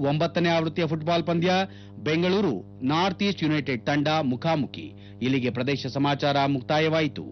ಒಂಬತ್ತನೇ ಆವೃತ್ತಿಯ ಫುಟ್ಬಾಲ್ ಪಂದ್ಯ ಬೆಂಗಳೂರು ನಾರ್ತ್ ಈಸ್ಟ್ ಯುನೈಟೆಡ್ ತಂಡ ಮುಖಾಮುಖಿ ಇಲ್ಲಿಗೆ ಪ್ರದೇಶ ಸಮಾಚಾರ ಮುಕ್ತಾಯವಾಯಿತು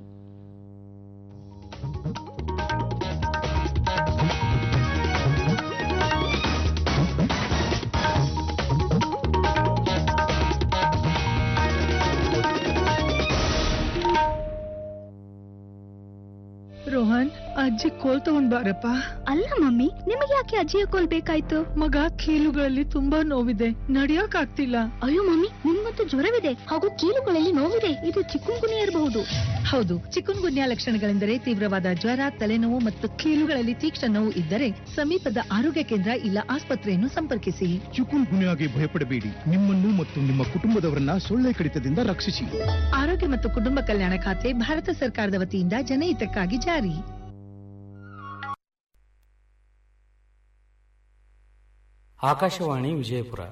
ರೋಹನ್ ಅಜ್ಜಿ ಕೋಲ್ ತಗೊಂಡ್ ಬಾರಪ್ಪ ಅಲ್ಲ ಮಮ್ಮಿ ನಿಮಗೆ ಯಾಕೆ ಅಜ್ಜಿಯ ಕೋಲ್ ಬೇಕಾಯ್ತು ಮಗ ಕೀಲುಗಳಲ್ಲಿ ತುಂಬಾ ನೋವಿದೆ ನಡಿಯಕ್ ಆಗ್ತಿಲ್ಲ ಅಯ್ಯೋ ಮಮ್ಮಿ ನಿಮ್ಗಂತೂ ಜ್ವರವಿದೆ ಹಾಗೂ ಕೀಲುಗಳಲ್ಲಿ ನೋವಿದೆ ಇದು ಚಿಕ್ಕುನ್ಗುನಿ ಇರಬಹುದು ಹೌದು ಚಿಕನ್ ಗುನ್ಯಾ ಲಕ್ಷಣಗಳೆಂದರೆ ತೀವ್ರವಾದ ಜ್ವರ ತಲೆನೋವು ಮತ್ತು ಕೀಲುಗಳಲ್ಲಿ ತೀಕ್ಷ್ಣ ನೋವು ಇದ್ದರೆ ಸಮೀಪದ ಆರೋಗ್ಯ ಕೇಂದ್ರ ಇಲ್ಲ ಆಸ್ಪತ್ರೆಯನ್ನು ಸಂಪರ್ಕಿಸಿ ಚಿಕುನ್ ಗುನ್ಯಾಗೆ ಭಯಪಡಬೇಡಿ ನಿಮ್ಮನ್ನು ಮತ್ತು ನಿಮ್ಮ ಕುಟುಂಬದವರನ್ನ ಸೊಳ್ಳೆ ಕಡಿತದಿಂದ ರಕ್ಷಿಸಿ ಆರೋಗ್ಯ ಮತ್ತು ಕುಟುಂಬ ಕಲ್ಯಾಣ ಖಾತೆ ಭಾರತ ಸರ್ಕಾರದ ವತಿಯಿಂದ ಜನಹಿತಕ್ಕಾಗಿ ಜಾರಿ ಆಕಾಶವಾಣಿ ವಿಜಯಪುರ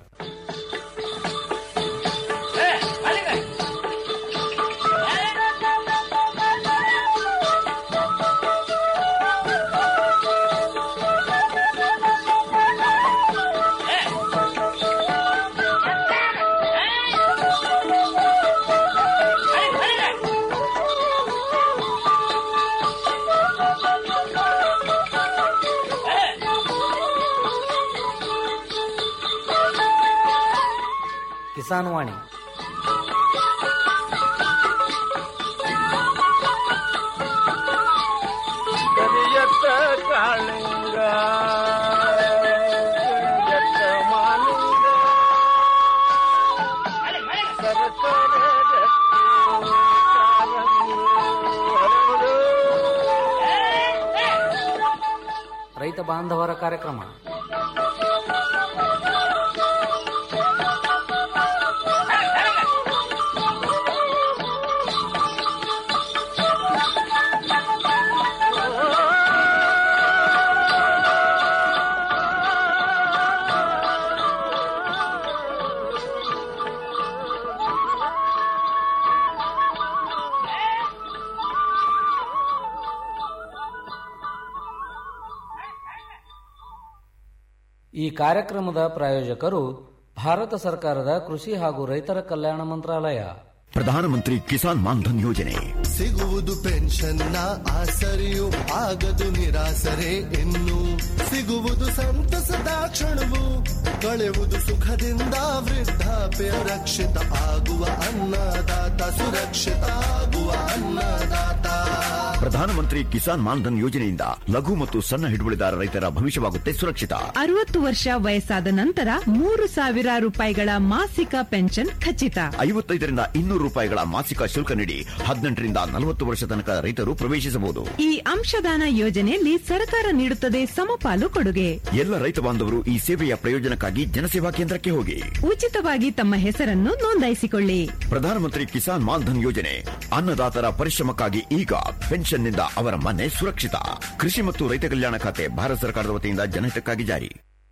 ಕಿಸಾನ್ ವಾಣಿ ಕರಿಯತ್ತ ಕಾಳಿಂಗ ಕರಿಯತ್ತ ಮಾಲಿಂಗ ಸರಸರ ಗಟ್ಟಿ ಕಾಲಂಗಿ ಹರಡು. ರೈತ ಬಾಂಧವರ ಕಾರ್ಯಕ್ರಮ ಈ ಕಾರ್ಯಕ್ರಮದ ಪ್ರಾಯೋಜಕರು ಭಾರತ ಸರ್ಕಾರದ ಕೃಷಿ ಹಾಗೂ ರೈತರ ಕಲ್ಯಾಣ ಮಂತ್ರಾಲಯ ಪ್ರಧಾನಮಂತ್ರಿ ಕಿಸಾನ್ ಮಾನ್ಧನ್ ಯೋಜನೆ ಸಿಗುವುದು ಪೆನ್ಷನ್ನ ಆಸರೆಯು ಆಗದು ನಿರಾಸರೆ ಇನ್ನು ಸಿಗುವುದು ಸಂತಸದ ಕ್ಷಣವು ಕಳೆಯುವುದು ಸುಖದಿಂದ ವೃದ್ಧಾಪ್ಯ ರಕ್ಷಿತ ಆಗುವ ಅನ್ನದಾತ ಸುರಕ್ಷಿತ ಆಗುವ ಅನ್ನದಾತ ಪ್ರಧಾನಮಂತ್ರಿ ಕಿಸಾನ್ ಮಾನ್ಧನ್ ಯೋಜನೆಯಿಂದ ಲಘು ಮತ್ತು ಸಣ್ಣ ಹಿಡುವಳಿದಾರ ರೈತರ ಭವಿಷ್ಯವಾಗುತ್ತೆ ಸುರಕ್ಷಿತ ಅರವತ್ತು ವರ್ಷ ವಯಸ್ಸಾದ ನಂತರ ಮೂರು ಸಾವಿರ ರೂಪಾಯಿಗಳ ಮಾಸಿಕ ಪೆನ್ಷನ್ ಖಚಿತ ಐವತ್ತೈದರಿಂದ ಇನ್ನೂರು ರೂಪಾಯಿಗಳ ಮಾಸಿಕ ಶುಲ್ಕ ನೀಡಿ ಹದಿನೆಂಟರಿಂದ ನಲವತ್ತು ವರ್ಷ ತನಕ ರೈತರು ಪ್ರವೇಶಿಸಬಹುದು ಈ ಅಂಶದಾನ ಯೋಜನೆಯಲ್ಲಿ ಸರ್ಕಾರ ನೀಡುತ್ತದೆ ಸಮಪಾಲು ಕೊಡುಗೆ ಎಲ್ಲ ರೈತ ಬಾಂಧವರು ಈ ಸೇವೆಯ ಪ್ರಯೋಜನಕ್ಕಾಗಿ ಜನಸೇವಾ ಕೇಂದ್ರಕ್ಕೆ ಹೋಗಿ ಉಚಿತವಾಗಿ ತಮ್ಮ ಹೆಸರನ್ನು ನೋಂದಾಯಿಸಿಕೊಳ್ಳಿ ಪ್ರಧಾನಮಂತ್ರಿ ಕಿಸಾನ್ ಮಾನ್ಧನ್ ಯೋಜನೆ ಅನ್ನದಾತರ ಪರಿಶ್ರಮಕ್ಕಾಗಿ ಈಗ ಪೆನ್ಷನ್ನಿಂದ ಅವರ ಮನೆ ಸುರಕ್ಷಿತ ಕೃಷಿ ಮತ್ತು ರೈತ ಕಲ್ಯಾಣ ಖಾತೆ ಭಾರತ ಸರ್ಕಾರದ ವತಿಯಿಂದ ಜನಹಿತಕ್ಕಾಗಿ ಜಾರಿ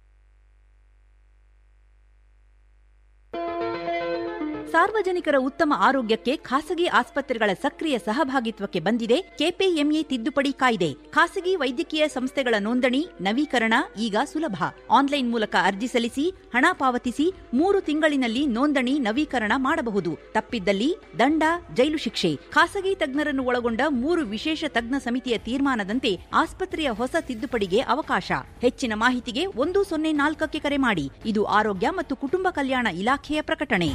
ಸಾರ್ವಜನಿಕರ ಉತ್ತಮ ಆರೋಗ್ಯಕ್ಕೆ ಖಾಸಗಿ ಆಸ್ಪತ್ರೆಗಳ ಸಕ್ರಿಯ ಸಹಭಾಗಿತ್ವಕ್ಕೆ ಬಂದಿದೆ ಕೆಪಿಎಂಇ ತಿದ್ದುಪಡಿ ಕಾಯ್ದೆ ಖಾಸಗಿ ವೈದ್ಯಕೀಯ ಸಂಸ್ಥೆಗಳ ನೋಂದಣಿ ನವೀಕರಣ ಈಗ ಸುಲಭ ಆನ್ಲೈನ್ ಮೂಲಕ ಅರ್ಜಿ ಸಲ್ಲಿಸಿ ಹಣ ಪಾವತಿಸಿ ಮೂರು ತಿಂಗಳಿನಲ್ಲಿ ನೋಂದಣಿ ನವೀಕರಣ ಮಾಡಬಹುದು ತಪ್ಪಿದ್ದಲ್ಲಿ ದಂಡ ಜೈಲು ಶಿಕ್ಷೆ ಖಾಸಗಿ ತಜ್ಞರನ್ನು ಒಳಗೊಂಡ ಮೂರು ವಿಶೇಷ ತಜ್ಞ ಸಮಿತಿಯ ತೀರ್ಮಾನದಂತೆ ಆಸ್ಪತ್ರೆಯ ಹೊಸ ತಿದ್ದುಪಡಿಗೆ ಅವಕಾಶ ಹೆಚ್ಚಿನ ಮಾಹಿತಿಗೆ ಒಂದು ಸೊನ್ನೆ ನಾಲ್ಕಕ್ಕೆ ಕರೆ ಮಾಡಿ ಇದು ಆರೋಗ್ಯ ಮತ್ತು ಕುಟುಂಬ ಕಲ್ಯಾಣ ಇಲಾಖೆಯ ಪ್ರಕಟಣೆ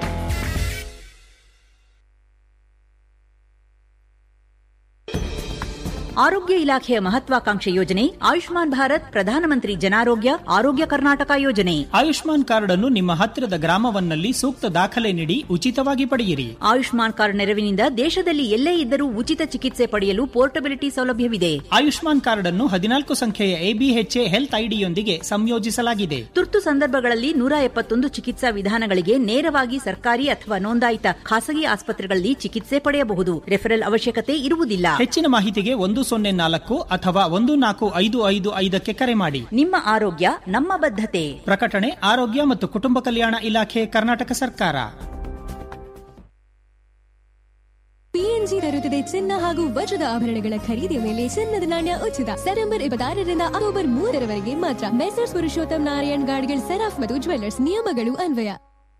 ಆರೋಗ್ಯ ಇಲಾಖೆಯ ಮಹತ್ವಾಕಾಂಕ್ಷೆ ಯೋಜನೆ ಆಯುಷ್ಮಾನ್ ಭಾರತ್ ಪ್ರಧಾನಮಂತ್ರಿ ಜನಾರೋಗ್ಯ ಆರೋಗ್ಯ ಕರ್ನಾಟಕ ಯೋಜನೆ ಆಯುಷ್ಮಾನ್ ಕಾರ್ಡ್ ಅನ್ನು ನಿಮ್ಮ ಹತ್ತಿರದ ಗ್ರಾಮವನ್ನಲ್ಲಿ ಸೂಕ್ತ ದಾಖಲೆ ನೀಡಿ ಉಚಿತವಾಗಿ ಪಡೆಯಿರಿ ಆಯುಷ್ಮಾನ್ ಕಾರ್ಡ್ ನೆರವಿನಿಂದ ದೇಶದಲ್ಲಿ ಎಲ್ಲೇ ಇದ್ದರೂ ಉಚಿತ ಚಿಕಿತ್ಸೆ ಪಡೆಯಲು ಪೋರ್ಟಬಿಲಿಟಿ ಸೌಲಭ್ಯವಿದೆ ಆಯುಷ್ಮಾನ್ ಕಾರ್ಡ್ ಅನ್ನು ಹದಿನಾಲ್ಕು ಸಂಖ್ಯೆಯ ಎಬಿಎಚ್ಎ ಹೆಲ್ತ್ ಐಡಿಯೊಂದಿಗೆ ಸಂಯೋಜಿಸಲಾಗಿದೆ ತುರ್ತು ಸಂದರ್ಭಗಳಲ್ಲಿ ನೂರ ಎಪ್ಪತ್ತೊಂದು ಚಿಕಿತ್ಸಾ ವಿಧಾನಗಳಿಗೆ ನೇರವಾಗಿ ಸರ್ಕಾರಿ ಅಥವಾ ನೋಂದಾಯಿತ ಖಾಸಗಿ ಆಸ್ಪತ್ರೆಗಳಲ್ಲಿ ಚಿಕಿತ್ಸೆ ಪಡೆಯಬಹುದು ರೆಫರಲ್ ಅವಶ್ಯಕತೆ ಇರುವುದಿಲ್ಲ ಹೆಚ್ಚಿನ ಮಾಹಿತಿಗೆ ಒಂದು ಸೊನ್ನೆ ನಾಲ್ಕು ಅಥವಾ ಒಂದು ನಾಲ್ಕು ಐದು ಐದು ಐದಕ್ಕೆ ಕರೆ ಮಾಡಿ ನಿಮ್ಮ ಆರೋಗ್ಯ ನಮ್ಮ ಬದ್ಧತೆ ಪ್ರಕಟಣೆ ಆರೋಗ್ಯ ಮತ್ತು ಕುಟುಂಬ ಕಲ್ಯಾಣ ಇಲಾಖೆ ಕರ್ನಾಟಕ ಸರ್ಕಾರ ಎಲ್ಐಸಿ ತರುತ್ತದೆ ಚಿನ್ನ ಹಾಗೂ ವಜ್ರದ ಆಭರಣಗಳ ಖರೀದಿಯ ಮೇಲೆ ಚಿನ್ನದ ನಾಣ್ಯ ಉಚಿತ ಸೆಪ್ಟೆಂಬರ್ ಇಪ್ಪತ್ತಾರರಿಂದ ಅಕ್ಟೋಬರ್ ಮೂರರವರೆಗೆ ಮಾತ್ರ ಮೆಸರ್ಸ್ ಪುರುಷೋತ್ತಮ್ ನಾರಾಯಣ್ ಗಾಡ್ಗಿಲ್ ಸೆರಾಫ್ ಮತ್ತು ಜ್ವೆಲ್ಲರ್ಸ್ ನಿಯಮಗಳು ಅನ್ವಯ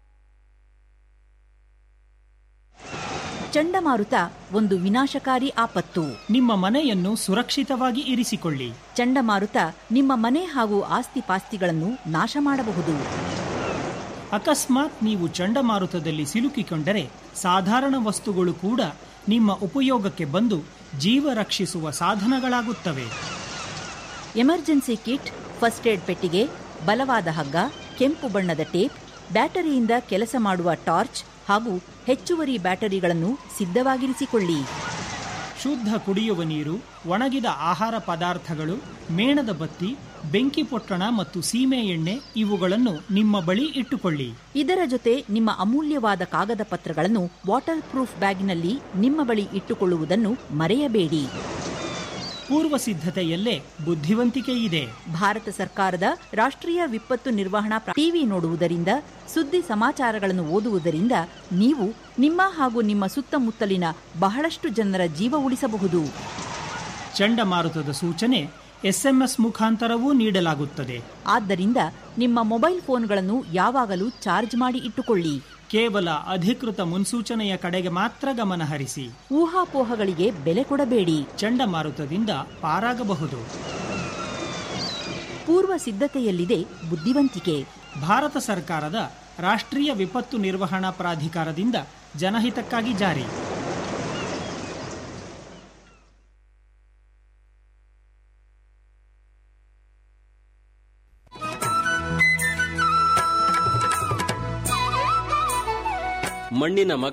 ಚಂಡಮಾರುತ ಒಂದು ವಿನಾಶಕಾರಿ ಆಪತ್ತು ನಿಮ್ಮ ಮನೆಯನ್ನು ಸುರಕ್ಷಿತವಾಗಿ ಇರಿಸಿಕೊಳ್ಳಿ ಚಂಡಮಾರುತ ನಿಮ್ಮ ಮನೆ ಹಾಗೂ ಆಸ್ತಿ ಪಾಸ್ತಿಗಳನ್ನು ನಾಶ ಮಾಡಬಹುದು ಅಕಸ್ಮಾತ್ ನೀವು ಚಂಡಮಾರುತದಲ್ಲಿ ಸಿಲುಕಿಕೊಂಡರೆ ಸಾಧಾರಣ ವಸ್ತುಗಳು ಕೂಡ ನಿಮ್ಮ ಉಪಯೋಗಕ್ಕೆ ಬಂದು ಜೀವ ರಕ್ಷಿಸುವ ಸಾಧನಗಳಾಗುತ್ತವೆ ಎಮರ್ಜೆನ್ಸಿ ಕಿಟ್ ಫಸ್ಟ್ ಏಡ್ ಪೆಟ್ಟಿಗೆ ಬಲವಾದ ಹಗ್ಗ ಕೆಂಪು ಬಣ್ಣದ ಟೇಪ್ ಬ್ಯಾಟರಿಯಿಂದ ಕೆಲಸ ಮಾಡುವ ಟಾರ್ಚ್ ಹಾಗೂ ಹೆಚ್ಚುವರಿ ಬ್ಯಾಟರಿಗಳನ್ನು ಸಿದ್ಧವಾಗಿರಿಸಿಕೊಳ್ಳಿ ಶುದ್ಧ ಕುಡಿಯುವ ನೀರು ಒಣಗಿದ ಆಹಾರ ಪದಾರ್ಥಗಳು ಮೇಣದ ಬತ್ತಿ ಬೆಂಕಿ ಪೊಟ್ಟಣ ಮತ್ತು ಸೀಮೆ ಎಣ್ಣೆ ಇವುಗಳನ್ನು ನಿಮ್ಮ ಬಳಿ ಇಟ್ಟುಕೊಳ್ಳಿ ಇದರ ಜೊತೆ ನಿಮ್ಮ ಅಮೂಲ್ಯವಾದ ಕಾಗದ ಪತ್ರಗಳನ್ನು ವಾಟರ್ ಪ್ರೂಫ್ ಬ್ಯಾಗ್ನಲ್ಲಿ ನಿಮ್ಮ ಬಳಿ ಇಟ್ಟುಕೊಳ್ಳುವುದನ್ನು ಮರೆಯಬೇಡಿ ಪೂರ್ವ ಸಿದ್ಧತೆಯಲ್ಲೇ ಬುದ್ಧಿವಂತಿಕೆ ಇದೆ ಭಾರತ ಸರ್ಕಾರದ ರಾಷ್ಟ್ರೀಯ ವಿಪತ್ತು ನಿರ್ವಹಣಾ ಪ್ರ- ಟಿವಿ ನೋಡುವುದರಿಂದ ಸುದ್ದಿ ಸಮಾಚಾರಗಳನ್ನು ಓದುವುದರಿಂದ ನೀವು ನಿಮ್ಮ ಹಾಗೂ ನಿಮ್ಮ ಸುತ್ತಮುತ್ತಲಿನ ಬಹಳಷ್ಟು ಜನರ ಜೀವ ಉಳಿಸಬಹುದು ಚಂಡಮಾರುತದ ಸೂಚನೆ ಎಸ್ಎಂಎಸ್ ಮುಖಾಂತರವೂ ನೀಡಲಾಗುತ್ತದೆ ಆದ್ದರಿಂದ ನಿಮ್ಮ ಮೊಬೈಲ್ ಫೋನ್ಗಳನ್ನು ಯಾವಾಗಲೂ ಚಾರ್ಜ್ ಮಾಡಿ ಇಟ್ಟುಕೊಳ್ಳಿ ಕೇವಲ ಅಧಿಕೃತ ಮುನ್ಸೂಚನೆಯ ಕಡೆಗೆ ಮಾತ್ರ ಗಮನ ಹರಿಸಿ ಊಹಾಪೋಹಗಳಿಗೆ ಬೆಲೆ ಕೊಡಬೇಡಿ ಚಂಡಮಾರುತದಿಂದ ಪಾರಾಗಬಹುದು ಪೂರ್ವ ಸಿದ್ಧತೆಯಲ್ಲಿದೆ ಬುದ್ಧಿವಂತಿಕೆ ಭಾರತ ಸರ್ಕಾರದ ರಾಷ್ಟ್ರೀಯ ವಿಪತ್ತು ನಿರ್ವಹಣಾ ಪ್ರಾಧಿಕಾರದಿಂದ ಜನಹಿತಕ್ಕಾಗಿ ಜಾರಿ ಮಣ್ಣಿನ ಮಗ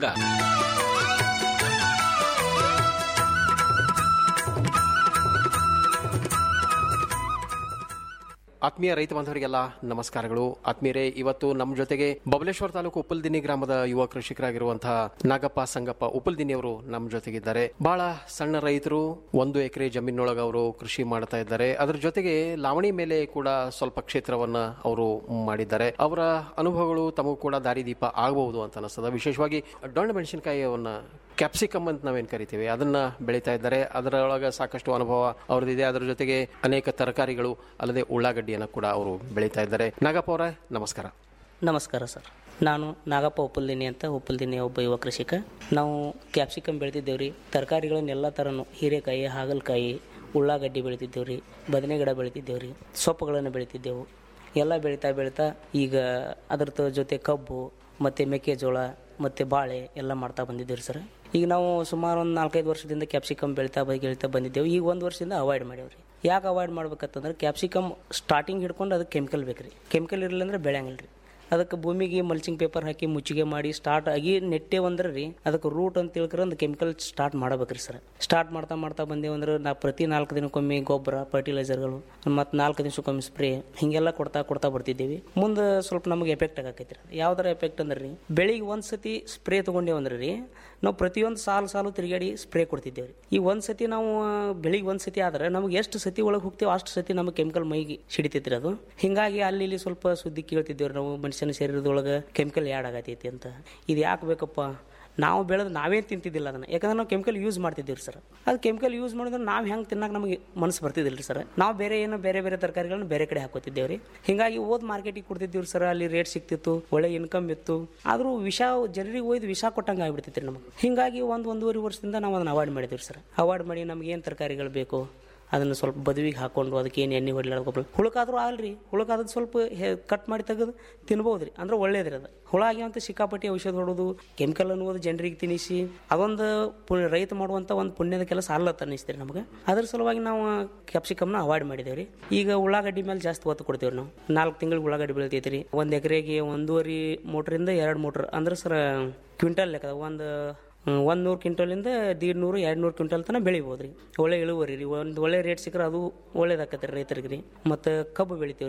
ಆತ್ಮೀಯ ರೈತ ಬಾಂಧವರಿಗೆಲ್ಲ ನಮಸ್ಕಾರಗಳು ಆತ್ಮೀಯರೇ ಇವತ್ತು ನಮ್ಮ ಜೊತೆಗೆ ಬಬಲೇಶ್ವರ ತಾಲೂಕು ಉಪ್ಪಲ್ದಿನಿ ಗ್ರಾಮದ ಯುವ ಕೃಷಿಕರಾಗಿರುವಂತಹ ನಾಗಪ್ಪ ಸಂಗಪ್ಪ ಉಪ್ಪಲ್ದಿನಿ ಅವರು ನಮ್ಮ ಜೊತೆಗಿದ್ದಾರೆ ಬಹಳ ಸಣ್ಣ ರೈತರು ಒಂದು ಎಕರೆ ಜಮೀನೊಳಗೆ ಅವರು ಕೃಷಿ ಮಾಡ್ತಾ ಇದ್ದಾರೆ ಅದರ ಜೊತೆಗೆ ಲಾವಣಿ ಮೇಲೆ ಕೂಡ ಸ್ವಲ್ಪ ಕ್ಷೇತ್ರವನ್ನ ಅವರು ಮಾಡಿದ್ದಾರೆ ಅವರ ಅನುಭವಗಳು ತಮಗೂ ಕೂಡ ದಾರಿದೀಪ ಆಗಬಹುದು ಅಂತ ಅನಿಸ್ತದ ವಿಶೇಷವಾಗಿ ಡೊಣ್ಣ ಮೆಣಸಿನಕಾಯಿಯವನ್ನ ಕ್ಯಾಪ್ಸಿಕಮ್ ಅಂತ ನಾವೇನು ಕರಿತೀವಿ ಅದನ್ನ ಬೆಳೀತಾ ಇದ್ದಾರೆ ಅದರೊಳಗೆ ಸಾಕಷ್ಟು ಅನುಭವ ಅವ್ರದ್ದಿದೆ ಅದರ ಜೊತೆಗೆ ಅನೇಕ ತರಕಾರಿಗಳು ಅಲ್ಲದೆ ಉಳ್ಳಾಗಡ್ಡಿಯನ್ನು ಕೂಡ ಅವರು ಬೆಳೀತಾ ಇದ್ದಾರೆ ನಾಗಪ್ಪ ಅವರ ನಮಸ್ಕಾರ ನಮಸ್ಕಾರ ಸರ್ ನಾನು ನಾಗಪ್ಪ ಉಪ್ಪಲ್ದಿನಿ ಅಂತ ಉಪ್ಪಲ್ದಿನಿ ಒಬ್ಬ ಯುವ ಕೃಷಿಕ ನಾವು ಕ್ಯಾಪ್ಸಿಕಮ್ ಬೆಳೆದಿದ್ದೇವೆ ರೀ ತರಕಾರಿಗಳನ್ನೆಲ್ಲ ಥರನು ಹೀರೆಕಾಯಿ ಹಾಗಲಕಾಯಿ ಉಳ್ಳಾಗಡ್ಡಿ ಬೆಳಿತಿದ್ದೇವೆ ರೀ ಬದನೆ ಗಿಡ ಬೆಳಿತಿದ್ದೇವೆ ರೀ ಸೊಪ್ಪುಗಳನ್ನು ಬೆಳಿತಿದ್ದೆವು ಎಲ್ಲ ಬೆಳೀತಾ ಬೆಳೀತಾ ಈಗ ಅದ್ರ ಜೊತೆ ಕಬ್ಬು ಮತ್ತು ಮೆಕ್ಕೆಜೋಳ ಮತ್ತು ಬಾಳೆ ಎಲ್ಲ ಮಾಡ್ತಾ ಬಂದಿದ್ದೇವೆ ಸರ್ ಈಗ ನಾವು ಸುಮಾರು ಒಂದು ನಾಲ್ಕೈದು ವರ್ಷದಿಂದ ಕ್ಯಾಪ್ಸಿಕಮ್ ಬೆಳೀತಾ ಬೆಳೀತಾ ಬಂದಿದ್ದೇವೆ ಈಗ ಒಂದು ವರ್ಷದಿಂದ ಅವಾಯ್ಡ್ ಮಾಡೇವ್ರಿ ಯಾಕೆ ಅವಾಯ್ಡ್ ಮಾಡ್ಬೇಕಂತಂದ್ರೆ ಕ್ಯಾಪ್ಸಿಕಮ್ ಸ್ಟಾರ್ಟಿಂಗ್ ಹಿಡ್ಕೊಂಡು ಅದಕ್ಕೆ ಕೆಮಿಕಲ್ ಬೇಕು ರೀ ಕೆಮಿಕಲ್ ಇರಲಿಲ್ಲ ಅಂದ್ರೆ ಬೆಳೆಯಂಗಿಲ್ಲ ರೀ ಅದಕ್ಕೆ ಭೂಮಿಗೆ ಮಲ್ಚಿಂಗ್ ಪೇಪರ್ ಹಾಕಿ ಮುಚ್ಚಿಗೆ ಮಾಡಿ ಸ್ಟಾರ್ಟ್ ಆಗಿ ನೆಟ್ಟೆ ಅಂದ್ರೆ ರೀ ಅದಕ್ಕೆ ರೂಟ್ ಅಂತ ತಿಳ್ಕರ ಒಂದು ಕೆಮಿಕಲ್ ಸ್ಟಾರ್ಟ್ ಮಾಡಬೇಕ್ರಿ ಸರ್ ಸ್ಟಾರ್ಟ್ ಮಾಡ್ತಾ ಮಾಡ್ತಾ ಬಂದೇವಂದ್ರೆ ನಾ ಪ್ರತಿ ನಾಲ್ಕು ದಿನಕ್ಕೊಮ್ಮೆ ಗೊಬ್ಬರ ಫರ್ಟಿಲೈಸರ್ಗಳು ಮತ್ತು ನಾಲ್ಕು ದಿವಸಕ್ಕೊಮ್ಮೆ ಸ್ಪ್ರೇ ಹಿಂಗೆಲ್ಲ ಕೊಡ್ತಾ ಕೊಡ್ತಾ ಬರ್ತಿದ್ದೀವಿ ಮುಂದೆ ಸ್ವಲ್ಪ ನಮಗೆ ಎಫೆಕ್ಟ್ ಆಗಕೈತಿ ರೀ ಯಾವ್ದಾರ ಎಫೆಕ್ಟ್ ಅಂದ್ರೆ ರೀ ಬೆಳಿಗ್ಗೆ ಒಂದು ಸತಿ ಸ್ಪ್ರೇ ತೊಗೊಂಡೇವಂದ್ರೆ ರೀ ನಾವು ಪ್ರತಿಯೊಂದು ಸಾಲು ಸಾಲು ತಿರುಗಾಡಿ ಸ್ಪ್ರೇ ಕೊಡ್ತಿದ್ದೇವೆ ರೀ ಈ ಒಂದು ಸತಿ ನಾವು ಬೆಳಿಗ್ಗೆ ಒಂದು ಸತಿ ಆದ್ರೆ ನಮಗೆ ಎಷ್ಟು ಸತಿ ಒಳಗೆ ಹೋಗ್ತೀವೋ ಅಷ್ಟು ಸತಿ ನಮಗೆ ಕೆಮಿಕಲ್ ಮೈಗೆ ಸಿಡಿತೈತ್ರಿ ಅದು ಹಿಂಗಾಗಿ ಅಲ್ಲಿ ಇಲ್ಲಿ ಸ್ವಲ್ಪ ಸುದ್ದಿ ಕೇಳ್ತಿದ್ದೇವೆ ನಾವು ಮನುಷ್ಯನ ಶರೀರದೊಳಗೆ ಕೆಮಿಕಲ್ ಯಾಡ್ ಆಗತೈತಿ ಅಂತ ಇದು ಯಾಕೆ ಬೇಕಪ್ಪ ನಾವು ಬೆಳೆದು ನಾವೇನು ತಿಂತಿದ್ದಿಲ್ಲ ಅದನ್ನು ಯಾಕಂದ್ರೆ ನಾವು ಕೆಮಿಕಲ್ ಯೂಸ್ ಮಾಡ್ತಿದ್ದೀವಿ ಸರ್ ಅದು ಕೆಮಿಕಲ್ ಯೂಸ್ ಮಾಡಿದ್ರೆ ನಾವು ಹೆಂಗೆ ತಿನ್ನಕ್ಕೆ ನಮಗೆ ಮನಸ್ಸು ಬರ್ತಿದ್ದಿಲ್ಲ ಸರ್ ನಾವು ಬೇರೆ ಏನೋ ಬೇರೆ ಬೇರೆ ತರಕಾರಿಗಳನ್ನ ಬೇರೆ ಕಡೆ ಹಾಕೋತಿದ್ದೇವೆ ರೀ ಹಿಂಗಾಗಿ ಓದ್ ಮಾರ್ಕೆಟಿಗೆ ಕೊಡ್ತಿದ್ದೀವಿ ಸರ್ ಅಲ್ಲಿ ರೇಟ್ ಸಿಕ್ತಿತ್ತು ಒಳ್ಳೆ ಇನ್ಕಮ್ ಇತ್ತು ಆದರೂ ವಿಷ ಜನರಿಗೆ ಒಯ್ದು ವಿಷ ಕೊಟ್ಟಂಗೆ ಆಗ್ಬಿಡ್ತೈತಿ ರೀ ನಮಗೆ ಹಿಂಗಾಗಿ ಒಂದು ಒಂದೂವರೆ ವರ್ಷದಿಂದ ನಾವು ಅದನ್ನು ಅವಾಯ್ಡ್ ಮಾಡಿದ್ದೀವಿ ಸರ್ ಅವಾಯ್ಡ್ ಮಾಡಿ ನಮ್ಗೆ ಏನು ತರಕಾರಿಗಳು ಬೇಕು ಅದನ್ನು ಸ್ವಲ್ಪ ಬದುವಿಗೆ ಹಾಕೊಂಡು ಅದಕ್ಕೆ ಏನು ಎಣ್ಣೆ ಹೊಡಿಲಾರ ಗೊಬ್ಬರ ಹುಳಕಾದ್ರೂ ಆಗಲ್ರಿ ಹುಳಕಾದ್ರೆ ಸ್ವಲ್ಪ ಕಟ್ ಮಾಡಿ ತೆಗೆದು ತಿನ್ಬೋದು ರೀ ಅಂದ್ರೆ ಒಳ್ಳೇದ್ರಿ ಅದು ಹುಳ ಆಗ್ಯಾವಂತ ಸಿಕ್ಕಾಪಟ್ಟಿ ಔಷಧ ಹೊಡೋದು ಕೆಮಿಕಲ್ ಅನ್ನೋದು ಜನರಿಗೆ ತಿನ್ನಿಸಿ ಅದೊಂದು ಪು ರೈತ ಮಾಡುವಂಥ ಒಂದು ಪುಣ್ಯದ ಕೆಲಸ ಅಲ್ಲತ್ತ ಅನ್ನಿಸ್ತೀರಿ ನಮಗೆ ಅದ್ರ ಸಲುವಾಗಿ ನಾವು ಕ್ಯಾಪ್ಸಿಕಮ್ನ ಅವಾಯ್ಡ್ ಮಾಡಿದ್ದೇವೆ ರೀ ಈಗ ಉಳ್ಳಾಗಡ್ಡಿ ಮೇಲೆ ಜಾಸ್ತಿ ಒತ್ತು ಕೊಡ್ತೇವೆ ನಾವು ನಾಲ್ಕು ತಿಂಗಳು ಉಳ್ಳಾಗಡ್ಡಿ ಬೆಳಿತೈತಿ ರೀ ಒಂದು ಎಕರೆಗೆ ಒಂದೂವರೆ ಮೋಟ್ರಿಂದ ಎರಡು ಮೋಟ್ರ್ ಅಂದ್ರೆ ಸರ್ ಕ್ವಿಂಟಲ್ ಲೆಕ್ಕ ಒಂದು ಒಂದು ನೂರು ಕ್ವಿಂಟಲಿಂದ ದೀಡ್ ನೂರು ಎರಡು ನೂರು ಕ್ವಿಂಟಲ್ ತನಕ ಬೆಳಿಬೋದು ರೀ ಒಳ್ಳೆ ಇಳುವರಿ ರೀ ಒಂದು ಒಳ್ಳೆ ರೇಟ್ ಸಿಕ್ಕರೆ ಅದು ಒಳ್ಳೇದಾಕತ್ತೆ ರೀ ರೈತರಿಗೆ ರೀ ಮತ್ತು ಕಬ್ಬು ಬೆಳಿತೀವಿ ರೀ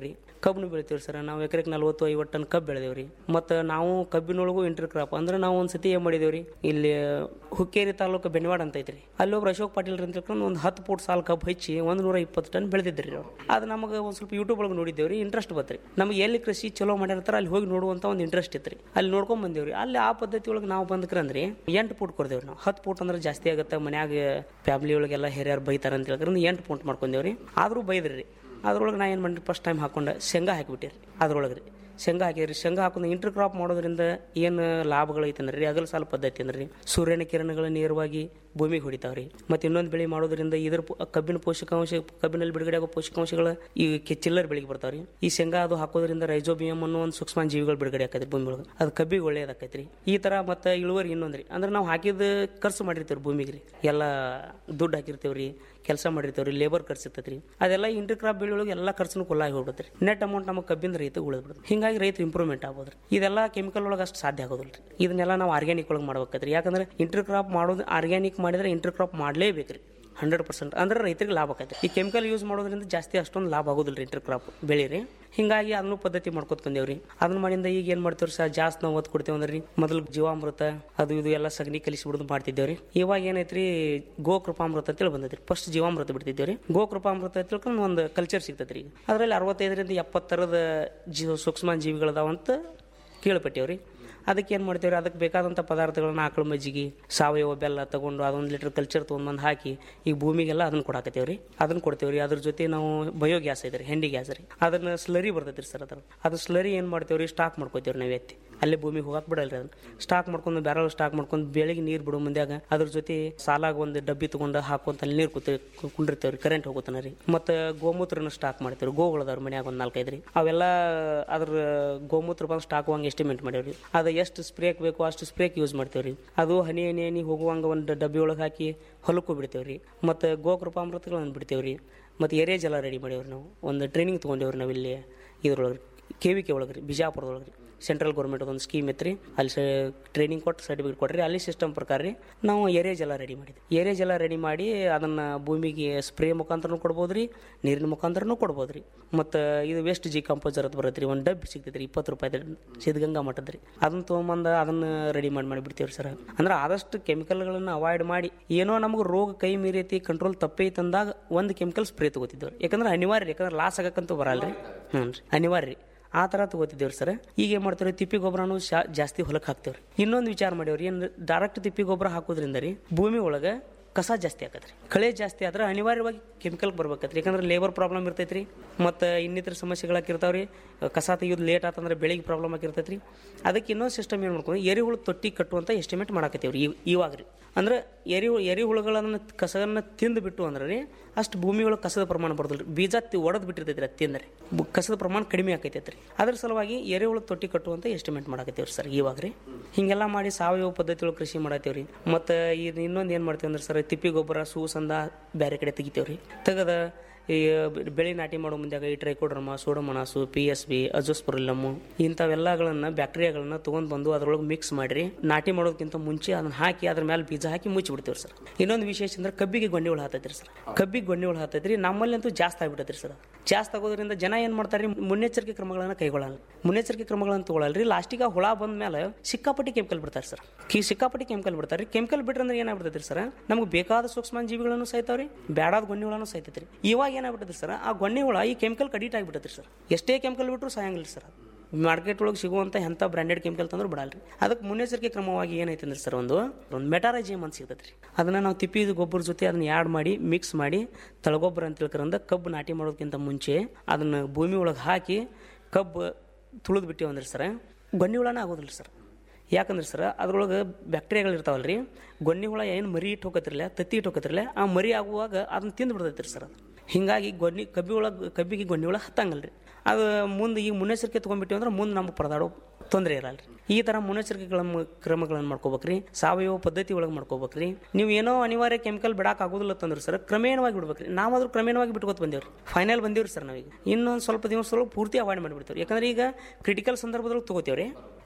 ಕಬ್ಬನ್ನು ಬೆಳಿತೀವಿ ಸರ್ ನಾವು ಎಕರೆಗೆ ನಲ್ವತ್ತು ಐವತ್ತು ಟನ್ ಕಬ್ಬು ಬೆಳೆದೇವ್ರಿ ಮತ್ತು ನಾವು ಕಬ್ಬಿನೊಳಗೂ ಇಂಟರ್ ಕ್ರಾಪ್ ಅಂದ್ರೆ ನಾವು ಒಂದು ಸತಿ ಏನು ಮಾಡಿದೇವ್ರಿ ಇಲ್ಲಿ ಹುಕ್ಕೇರಿ ತಾಲೂಕು ಬೆನ್ವಾಡ ಅಂತ ಐತ್ರಿ ಅಲ್ಲಿ ಒಬ್ರು ಅಶೋಕ್ ಪಾಟೀಲ್ ಅಂತ ತಿಳ್ಕೊಂಡು ಒಂದು ಹತ್ತು ಫೂಟ್ ಸಾಲು ಕಬ್ಬು ಹಚ್ಚಿ ಒಂದು ನೂರ ಇಪ್ಪತ್ತು ಟನ್ ಬೆಳೆದಿದ್ರಿ ಅವ್ರು ಅದು ನಮಗೆ ಒಂದು ಸ್ವಲ್ಪ ಯೂಟ್ಯೂಬ್ ಒಳಗೆ ನೋಡಿದ್ದೇವ್ರಿ ಇಂಟ್ರೆಸ್ಟ್ ಬತ್ರಿ ನಮಗೆ ಎಲ್ಲಿ ಕೃಷಿ ಚಲೋ ಮಾಡಿರ್ತಾರ ಅಲ್ಲಿ ಹೋಗಿ ನೋಡುವಂಥ ಒಂದು ಇಂಟ್ರೆಸ್ಟ್ ಇತ್ತು ಅಲ್ಲಿ ನೋಡ್ಕೊಂಡ್ ಬಂದೇವ್ರಿ ಅಲ್ಲಿ ಆ ಪದ್ಧತಿ ಒಳಗೆ ನಾವು ಬಂದ್ಕ್ರಂದ್ರಿ ಎಂಟು ಫೂಟ್ ಕೊಡ್ದೇವ್ರಿ ನಾವು ಹತ್ತು ಫೂಟ್ ಅಂದ್ರೆ ಜಾಸ್ತಿ ಆಗುತ್ತೆ ಮನ್ಯಾಗ ಫ್ಯಾಮಿಲಿ ಒಳಗೆಲ್ಲ ಹಿರಿಯರು ಬೈತಾರ ಅಂತ ಹೇಳ್ತಾರೆ ಎಂಟು ಫೂಟ್ ಮಾಡ್ಕೊಂಡೇವ್ರಿ ಆದರೂ ಬೈದ್ರಿ ಅದ್ರೊಳಗೆ ನಾ ಏನು ಮಾಡಿ ಫಸ್ಟ್ ಟೈಮ್ ಹಾಕೊಂಡೆ ಶೇಂಗಾ ಹಾಕಿಬಿಟ್ಟಿರಿ ಅದ್ರೊಳಗೆ ರೀ ಶೇಂಗಾ ಹಾಕಿದ್ರಿ ಶೇಂಗಾ ಹಾಕೊಂಡು ಇಂಟರ್ ಕ್ರಾಪ್ ಮಾಡೋದ್ರಿಂದ ಏನು ಲಾಭಗಳೈತೆ ಅಂದ್ರೆ ರೀ ಅಗಲ ಸಾಲ ಪದ್ಧತಿ ಅಂದ್ರೆ ರೀ ಸೂರ್ಯನ ಕಿರಣಗಳು ನೇರವಾಗಿ ಭೂಮಿಗೆ ಹೊಡಿತಾವ್ರಿ ಮತ್ತೆ ಇನ್ನೊಂದು ಬೆಳೆ ಮಾಡೋದ್ರಿಂದ ಇದ್ರ ಪೋ- ಕಬ್ಬಿನ ಪೋಷಕಾಂಶ ಕಬ್ಬಿನಲ್ಲಿ ಬಿಡುಗಡೆ ಆಗೋ ಪೋಷಕಾಂಶಗಳು ಈ ಕೆ- ಚಿಲ್ಲರ್ ಬೆಳೆಗೆ ಬರ್ತಾವ್ರಿ ಈ ಶೇಂಗಾ ಅದು ಹಾಕೋದ್ರಿಂದ ರೈಜೋಬಿಯಂ ಅನ್ನೋ ಒಂದು ಸೂಕ್ಷ್ಮ ಜೀವಿಗಳು ಬಿಡುಗಡೆ ಆಕೈತಿ ಭೂಮಿ ಒಳಗೆ ಅದು ಕಬ್ಬಿಗೆ ಒಳ್ಳೇದಾಕೈತ್ರಿ ಈ ತರ ಮತ್ತೆ ಇಳುವರಿ ಇನ್ನೊಂದ್ರಿ ಅಂದ್ರೆ ನಾವು ಹಾಕಿದ ಖರ್ಚು ಮಾಡಿರ್ತೀವಿ ಭೂಮಿಗೆ ರೀ ಎಲ್ಲ ದುಡ್ಡು ಹಾಕಿರ್ತೀವ್ರಿ ಕೆಲಸ ಮಾಡಿರ್ತೀವ್ರಿ ಲೇಬರ್ ಖರ್ಚು ಇರ್ತೈತ್ರಿ ಅದೆಲ್ಲ ಇಂಟರ್ ಕ್ರಾಪ್ ಬೆಳೆ ಒಳಗೆ ಎಲ್ಲ ಖರ್ಚು ಕುಲ್ಲಾಗಿ ಹೋಗ್ಬಿಡ್ತೀರಿ ನೆಟ್ ಅಮೌಂಟ್ ನಮಗೆ ಕಬ್ಬಿಂದ ರೈತ ಉಳಿದ್ಬಿಡುತ್ತೆ ಹಿಂಗಾಗಿ ರೈತ ಇಂಪ್ರೂವ್ಮೆಂಟ್ ಆಗ್ಬೋದ್ರಿ ಇದೆಲ್ಲ ಕೆಮಿಕಲ್ ಒಳಗೆ ಅಷ್ಟು ಸಾಧ್ಯ ಆಗೋದಿಲ್ಲ ಇದನ್ನೆಲ್ಲ ನಾವು ಆರ್ಗ್ಯಾನಿಕ್ ಒಳಗೆ ಮಾಡ್ಬೇಕತ್ರಿ ಯಾಕಂದ್ರೆ ಇಂಟರ್ ಕ್ರಾಪ್ ಮಾಡೋದು ಆರ್ಗ್ಯಾನಿಕ್ ಮಾಡಿದ್ರೆ ಇಂಟರ್ ಕ್ರಾಪ್ ಮಾಡಲೇಬೇಕ್ರಿ ಹಂಡ್ರೆಡ್ ಪರ್ಸೆಂಟ್ ಅಂದ್ರೆ ರೈತರಿಗೆ ಲಾಭ ಆಕೈತೆ ಈ ಕೆಮಿಕಲ್ ಯೂಸ್ ಮಾಡೋದ್ರಿಂದ ಜಾಸ್ತಿ ಅಷ್ಟೊಂದು ಲಾಭ ಆಗೋದಿಲ್ಲ ಇಂಟರ್ ಕ್ರಾಪ್ ಬೆಳೀರಿ ಹಿಂಗಾಗಿ ಅದನ್ನು ಪದ್ಧತಿ ಮಾಡ್ಕೊತ ಬಂದೇವ್ರಿ ಅದನ್ನ ಮಾಡಿಂದ ಈಗ ಏನ್ ಮಾಡ್ತೀವ್ರಿ ಸರ್ ಜಾಸ್ತಿ ನಾವು ಒತ್ತು ಕೊಡ್ತೇವೆ ಅಂದ್ರೆ ಮೊದಲು ಜೀವಾಮೃತ ಅದು ಇದು ಎಲ್ಲ ಸಗಣಿ ಕಲಿಸಿಬಿಡುದು ಮಾಡ್ತಿದ್ದೇವ್ರಿ ಇವಾಗ ಏನೈತ್ರಿ ಗೋಕೃಪಾಮೃತ ಅಂತೇಳಿ ಬಂದೈತ್ರಿ ಫಸ್ಟ್ ಜೀವಾಮೃತ ಬಿಡ್ತಿದ್ದೇವ್ರಿ ಗೋಕೃಪಾಮೃತ ತಿಳ್ಕೊಂಡು ಒಂದು ಕಲ್ಚರ್ ಸಿಗ್ತೈತ್ರಿ ಈಗ ಅದರಲ್ಲಿ ಅರವತ್ತೈದರಿಂದ ಎಪ್ಪತ್ತರದ ಜೀವ ಸೂಕ್ಷ್ಮ ಜೀವಿಗಳದಾವಂತ ಕೇಳ್ಪಟ್ಟೇವ್ರಿ ಅದಕ್ಕೆ ಏನು ಮಾಡ್ತೇವ್ರಿ ಅದಕ್ಕೆ ಬೇಕಾದಂಥ ಪದಾರ್ಥಗಳನ್ನ ಆಕಳ ಮಜ್ಜಿಗೆ ಸಾವಯವ ಬೆಲ್ಲ ತಗೊಂಡು ಅದೊಂದು ಲೀಟರ್ ಕಲ್ಚರ್ ತೊಗೊಂಡ್ಬಂದು ಹಾಕಿ ಈ ಭೂಮಿಗೆಲ್ಲ ಅದನ್ನ ಕೊಡಾಕತ್ತೇವ್ರಿ ಅದನ್ನ ಕೊಡ್ತೇವ್ರಿ ಅದ್ರ ಜೊತೆ ನಾವು ಬಯೋ ಗ್ಯಾಸ್ ಐತ್ರಿ ಹೆಂಡಿ ಗ್ಯಾಸ್ ರೀ ಅದನ್ನ ಸ್ಲರಿ ಬರ್ತೈತ್ರಿ ಸರ್ ಅದ್ರ ಅದು ಸ್ಲರಿ ಏನು ಮಾಡ್ತೇವ್ರಿ ಸ್ಟಾಕ್ ಮಾಡ್ಕೋತೇವ್ರಿ ನಾವು ಎತ್ತಿ ಅಲ್ಲೇ ಭೂಮಿಗೆ ಹೋಗಕ್ಕೆ ಬಿಡಲ್ರಿ ಅದನ್ನ ಸ್ಟಾಕ್ ಮಾಡ್ಕೊಂಡು ಬ್ಯಾರಲ್ ಸ್ಟಾಕ್ ಮಾಡ್ಕೊಂಡು ಬೆಳಿಗ್ಗೆ ನೀರು ಬಿಡೋ ಮುಂದ್ಯಾಗ ಅದ್ರ ಜೊತೆ ಸಾಲಾಗ ಒಂದು ಡಬ್ಬಿ ತಗೊಂಡು ಹಾಕೊಂತ ಅಲ್ಲಿ ನೀರು ಕೂತ ಕುಂಡಿರ್ತೇವ್ರಿ ಕರೆಂಟ್ ಹೋಗುತ್ತಾನ ರೀ ಮತ್ತು ಗೋಮೂತ್ರನ ಸ್ಟಾಕ್ ಮಾಡ್ತೇವ್ರಿ ಗೋಗಳದಾವ್ರಿ ಮನ್ಯಾಗ ಒಂದು ನಾಲ್ಕೈದು ರೀ ಅವೆಲ್ಲ ಅದ್ರ ಗೋಮೂತ್ರ ಬಂದು ಸ್ಟಾಕ್ ಹೋಗಂಗೆ ಎಸ್ಟಿಮೇಟ್ ಮಾಡೇವ್ರಿ ಅದು ಎಷ್ಟು ಸ್ಪ್ರೇಕ್ ಬೇಕು ಅಷ್ಟು ಸ್ಪ್ರೇಕ್ ಯೂಸ್ ಮಾಡ್ತೇವ್ರಿ ಅದು ಹನಿ ಹನಿ ಹನಿ ಹೋಗುವಂಗ ಒಂದು ಡಬ್ಬಿ ಒಳಗೆ ಹಾಕಿ ಹೊಲಕ್ಕೂ ಬಿಡ್ತೇವ್ರಿ ಮತ್ತು ಗೋಕೃಪಾಮೃತಗಳನ್ನು ಬಿಡ್ತೇವ್ರಿ ಮತ್ತು ಎರೆ ಜಲ ರೆಡಿ ಮಾಡೇವ್ರಿ ನಾವು ಒಂದು ಟ್ರೈನಿಂಗ್ ತೊಗೊಂಡೇವ್ರಿ ನಾವು ಇಲ್ಲಿ ಇದ್ರೊಳಗೆ ಕೆ ವಿ ಕೆ ಒಳಗೆ ರೀ ಬಿಜಾಪುರದೊಳಗೆ ರೀ ಸೆಂಟ್ರಲ್ ಗೌರ್ಮೆಂಟ್ ಒಂದು ಸ್ಕೀಮ್ ಇತ್ತು ರೀ ಅಲ್ಲಿ ಟ್ರೈನಿಂಗ್ ಕೊಟ್ಟು ಸರ್ಟಿಫಿಕೇಟ್ ಕೊಟ್ರಿ ಅಲ್ಲಿ ಸಿಸ್ಟಮ್ ಪ್ರಕಾರ ರೀ ನಾವು ಎರೆ ಜಲ ರೆಡಿ ಮಾಡಿದ್ವಿ ಎರೆ ಜಲ ರೆಡಿ ಮಾಡಿ ಅದನ್ನು ಭೂಮಿಗೆ ಸ್ಪ್ರೇ ಮುಖಾಂತರನೂ ಕೊಡ್ಬೋದು ರೀ ನೀರಿನ ಮುಖಾಂತರನೂ ಕೊಡ್ಬೋದು ರೀ ಮತ್ತು ಇದು ವೇಸ್ಟ್ ಜಿ ಕಂಪೋಸರ್ ಅಂತ ಬರುತ್ತೆ ರೀ ಒಂದು ಡಬ್ಬಿ ಸಿಗ್ತೈತೆ ರೀ ಇಪ್ಪತ್ತು ರೂಪಾಯಿ ಸಿದ್ಧಗಂಗಾ ಮಠದ ರೀ ಅದನ್ನ ತೊಗೊಂಬಂದು ಅದನ್ನು ರೆಡಿ ಮಾಡಿ ಮಾಡಿಬಿಡ್ತೀವಿ ಸರ್ ಅಂದ್ರೆ ಆದಷ್ಟು ಕೆಮಿಕಲ್ಗಳನ್ನು ಅವಾಯ್ಡ್ ಮಾಡಿ ಏನೋ ನಮಗೆ ರೋಗ ಕೈ ಮೀರೈತಿ ಕಂಟ್ರೋಲ್ ತಪ್ಪೈತೆ ಅಂದಾಗ ಒಂದು ಕೆಮಿಕಲ್ ಸ್ಪ್ರೇ ತಗೋತಿದ್ದೇವೆ ಯಾಕಂದ್ರೆ ಅನಿವಾರ್ಯ ಯಾಕಂದ್ರೆ ಲಾಸ್ ಆಗಕ್ಕಂತೂ ಬರಲ್ಲ ರೀ ಹ್ಞೂ ರೀ ಅನಿವಾರ್ಯ ರೀ ಆ ಥರ ತಗೋತಿದ್ದೇವ್ರಿ ಸರ್ ಈಗ ಏನು ಮಾಡ್ತೇವೆ ತಿಪ್ಪಿ ಗೊಬ್ಬರನು ಶಾ ಜಾಸ್ತಿ ಹೊಲಕ್ಕೆ ಹಾಕ್ತೇವ್ರಿ ಇನ್ನೊಂದು ವಿಚಾರ ಮಾಡೇವ್ರಿ ಏನು ಡೈರೆಕ್ಟ್ ತಿಪ್ಪಿ ಗೊಬ್ಬರ ಹಾಕೋದ್ರಿಂದ ರೀ ಭೂಮಿ ಒಳಗೆ ಕಸ ಜಾಸ್ತಿ ಆಗತ್ತೆ ರೀ ಕಳೆ ಜಾಸ್ತಿ ಆದ್ರೆ ಅನಿವಾರ್ಯವಾಗಿ ಕೆಮಿಕಲ್ ಬರ್ಬೇಕತ್ರಿ ಯಾಕಂದ್ರೆ ಲೇಬರ್ ಪ್ರಾಬ್ಲಮ್ ಇರ್ತೈತೆ ರೀ ಮತ್ತು ಇನ್ನಿತರ ಸಮಸ್ಯೆಗಳಾಕಿರ್ತಾವೆ ರೀ ಕಸ ತೆಗಿಯೋದು ಲೇಟ್ ಆತಂದ್ರೆ ಬೆಳಿಗ್ಗೆ ಪ್ರಾಬ್ಲಮ್ ಆಗಿರ್ತೈತೆ ರೀ ಅದಕ್ಕೆ ಇನ್ನೊಂದು ಸಿಸ್ಟಮ್ ಏನು ಮಾಡ್ಕೊಂಡು ಎರೆಹುಳು ತೊಟ್ಟಿ ಕಟ್ಟುವಂಥ ಎಸ್ಟಿಮೇಟ್ ಮಾಡಾಕತ್ತೇವೆ ರೀ ಇವಾಗ ರೀ ಅಂದ್ರೆ ಎರಿ ಎರೆಹುಳುಗಳನ್ನು ಕಸವನ್ನು ತಿಂದು ಬಿಟ್ಟು ಅಂದ್ರೆ ರೀ ಅಷ್ಟು ಭೂಮಿ ಒಳಗೆ ಕಸದ ಪ್ರಮಾಣ ಬರೋದಿಲ್ಲ ರೀ ಬೀಜ ಒಡೆದು ಬಿಟ್ಟಿರ್ತೈತೆ ರೀ ಅದು ತಿಂದರೆ ಬು- ಕಸದ ಪ್ರಮಾಣ ಕಡಿಮೆ ಆಕೈತೈತೆ ರೀ ಅದ್ರ ಸಲುವಾಗಿ ಎರೆಹುಳು ತೊಟ್ಟಿ ಕಟ್ಟುವಂಥ ಎಸ್ಟಿಮೇಟ್ ಮಾಡಾಕತ್ತೇವ್ರಿ ಸರ್ ಇವಾಗ ರೀ ಹಿಂಗೆಲ್ಲ ಮಾಡಿ ಸಾವಯವ ಪದ್ಧತಿ ಒಳಗೆ ಕೃಷಿ ಮಾಡತ್ತೇವ್ರಿ ಮತ್ತು ಇದು ಇನ್ನೊಂದು ಏನು ಮಾಡ್ತೇವೆ ಅಂದ್ರೆ ಸರ್ ತಿಪ್ಪಿ ಗೊಬ್ಬರ ಸೂಸಂದ ಬೇರೆ ಕಡೆ ತೆಗಿತೇವ್ರಿ ತೆಗೆದ ಈ ಬೆಳೆ ನಾಟಿ ಮಾಡೋ ಮುಂದಾಗ ಈ trichoderma pseudomonas P S B azospirillum ಇಂಥವೆಲ್ಲಗಳನ್ನ ಬ್ಯಾಕ್ಟೀರಿಯಾಗಳನ್ನ ತೊಗೊಂಡು ಬಂದು ಅದ್ರೊಳಗೆ ಮಿಕ್ಸ್ ಮಾಡಿ ನಾಟಿ ಮಾಡೋದಕ್ಕಿಂತ ಮುಂಚೆ ಅದನ್ನ ಹಾಕಿ ಅದ್ರ ಮೇಲೆ ಬೀಜ ಹಾಕಿ ಮುಚ್ಚಿ ಬಿಡ್ತೇವೆ ಸರ್ ಇನ್ನೊಂದು ವಿಶೇಷ ಅಂದ್ರೆ ಕಬ್ಬಿಗೆ ಗೊಣ್ಣೆ ಹುಳ ಹತ್ತೈತ್ರಿ ಸರ್ ಕಬ್ಬಿಗೆ ಗೊಣ್ಣೆ ಹುಳ ಹತ್ತೈತ್ರಿ ನಮ್ಮಲ್ಲಂತೂ ಜಾಸ್ತಿ ಆಗ್ಬಿಟ್ಟೈತ್ರಿ ಸರ್ ಜಾಸ್ತಿ ಆಗೋದ್ರಿಂದ ಜನ ಏನು ಮಾಡ್ತಾರೆ ಮುನ್ನೆಚ್ಚರಿಕೆ ಕ್ರಮಗಳನ್ನ ಕೈಗೊಳ್ಳಲ್ಲ ಮುನ್ನೆಚ್ಚರಿಕೆ ಕ್ರಮಗಳನ್ನು ತಗೊಳ್ಳಲ್ರಿ ಲಾಸ್ಟಿಗೆ ಆ ಹುಳ ಬಂದ ಮೇಲೆ ಸಿಕ್ಕಾಪಟ್ಟಿ ಕೆಮಿಕಲ್ ಬಿಡ್ತಾರೆ ಸರ್ ಕಿ ಸಿಕ್ಕಾಪಟ್ಟಿ ಕೆಮಿಕಲ್ ಬಿಡ್ತಾರೆ ಕೆಮಿಕಲ್ ಬಿಟ್ರೆ ಅಂದ್ರೆ ಏನಾಗ್ಬಿಡ್ತೈತಿ ಸರ್ ನಮ್ಗೆ ಬೇಕಾದ ಸೂಕ್ಷ್ಮ ಜೀವಿಗಳನ್ನು ಸಹಿತಾವ್ರಿ ಬೇಡಾದ ಗೊಣ್ಣೆ ಹುಳನೂ ಸಹಿತೈತ್ರಿ ಇವಾಗ ಏನಾಗ್ಬಿಟ್ಟೈತಿ ಸರ್ ಆ ಗೊಣ್ಣೆ ಹುಳ ಈ ಕೆಮಿಕಲ್ ಅಡಿಟ್ ಆಗಿಬಿಟ್ಟೈತಿ ಸರ್ ಎಷ್ಟೇ ಕೆಮಿಕಲ್ ಬಿಟ್ಟರು ಸಾಯಂಗಿಲ್ಲ ಸರ್ ಮಾರ್ಕೆಟ್ ಒಳಗೆ ಸಿಗುವಂಥ ಎಂಥ ಬ್ರ್ಯಾಂಡೆಡ್ ಕೆಮಿಕಲ್ ತಂದ್ರೆ ಬಿಡಲ್ರಿ ಅದಕ್ಕೆ ಮುನ್ನೆಚ್ಚರಿಕೆ ಕ್ರಮವಾಗಿ ಏನೈತೆ ಅಂದ್ರೆ ಸರ್ ಒಂದು ಒಂದು ಮೆಟಾರಜಿಯಮ್ ಅಂತ ಸಿಗ್ತೈತೆ ರೀ ಅದನ್ನು ನಾವು ತಿಪ್ಪಿ ಗೊಬ್ಬರ ಜೊತೆ ಅದನ್ನ ಆ್ಯಡ್ ಮಾಡಿ ಮಿಕ್ಸ್ ಮಾಡಿ ತಳಗೊಬ್ಬರ ಅಂತ ತಿಳ್ಕರಂದ ಕಬ್ಬು ನಾಟಿ ಮಾಡೋದಕ್ಕಿಂತ ಮುಂಚೆ ಅದನ್ನು ಭೂಮಿ ಒಳಗೆ ಹಾಕಿ ಕಬ್ಬು ತುಳಿದು ಬಿಟ್ಟಿವಿ ಅಂದ್ರೆ ಸರ್ ಗೊಣ್ಣೆ ಹುಳನ ಆಗೋದಿಲ್ಲ ಸರ್ ಯಾಕಂದ್ರೆ ಸರ್ ಅದ್ರೊಳಗೆ ಬ್ಯಾಕ್ಟೀರಿಯಾಗಳು ಇರ್ತಾವಲ್ಲ ರೀ ಗೊಣ್ಣೆ ಹುಳ ಏನು ಮರಿ ಇಟ್ಟು ಹೋಗತ್ತಿರಲ್ಲ ತತ್ತಿ ಇಟ್ಟು ಹೋಗತ್ತಿರಲ್ಲ ಆ ಮರಿ ಆಗುವಾಗ ಅದನ್ನ ತಿಂದು ಬಿಡ್ತೈತೆ ರೀ ಸರ್ ಅದು ಹಿಂಗಾಗಿ ಗೊಣ್ಣೆ ಕಬ್ಬಿ ಒಳಗೆ ಕಬ್ಬಿಗೆ ಗೊಣ್ಣೆ ಹುಳ ಹತ್ತಂಗಲ್ಲ ರೀ ಅದು ಮುಂದೆ ಈಗ ಮುನ್ನೆಚ್ಚರಿಕೆ ತೊಗೊಂಡ್ಬಿಟ್ಟಿವಿ ಅಂದ್ರೆ ಮುಂದೆ ನಮ್ಗೆ ಪರದಾಡೋ ತೊಂದರೆ ಇರಲ್ಲ ರೀ ಈ ಥರ ಮುನ್ನೆಚ್ಚರಿಕೆಗಳ ಕ್ರಮಗಳನ್ನು ಮಾಡ್ಕೋಬೇಕ್ರಿ ಸಾವಯವ ಪದ್ಧತಿ ಒಳಗೆ ಮಾಡ್ಕೋಬೇಕ್ರಿ ನೀವು ಏನೋ ಅನಿವಾರ್ಯ ಕೆಮಿಕಲ್ ಬಿಡಾಕ್ ಆಗೋದಿಲ್ಲ ತಂದ್ರೆ ಸರ್ ಕ್ರಮೇಣವಾಗಿ ಬಿಡ್ಬೇಕ್ರಿ ನಾವಾದ್ರೂ ಕ್ರಮೇಣವಾಗಿ ಬಿಟ್ಕೊತ ಬಂದೇವ್ರಿ ಫೈನಲ್ ಬಂದೇವ್ರಿ ಸರ್ ನಾವೀಗ ಇನ್ನೊಂದು ಸ್ವಲ್ಪ ದಿವಸ ಒಳಗೆ ಪೂರ್ತಿ ಅವಾಯ್ಡ್ ಮಾಡಿಬಿಡ್ತೇವೆ ಯಾಕಂದ್ರೆ ಈಗ ಕ್ರಿಟಿಕಲ್ ಸಂದರ್ಭದೊಳಗೆ ತೊಗೋತೇವ್ರಿ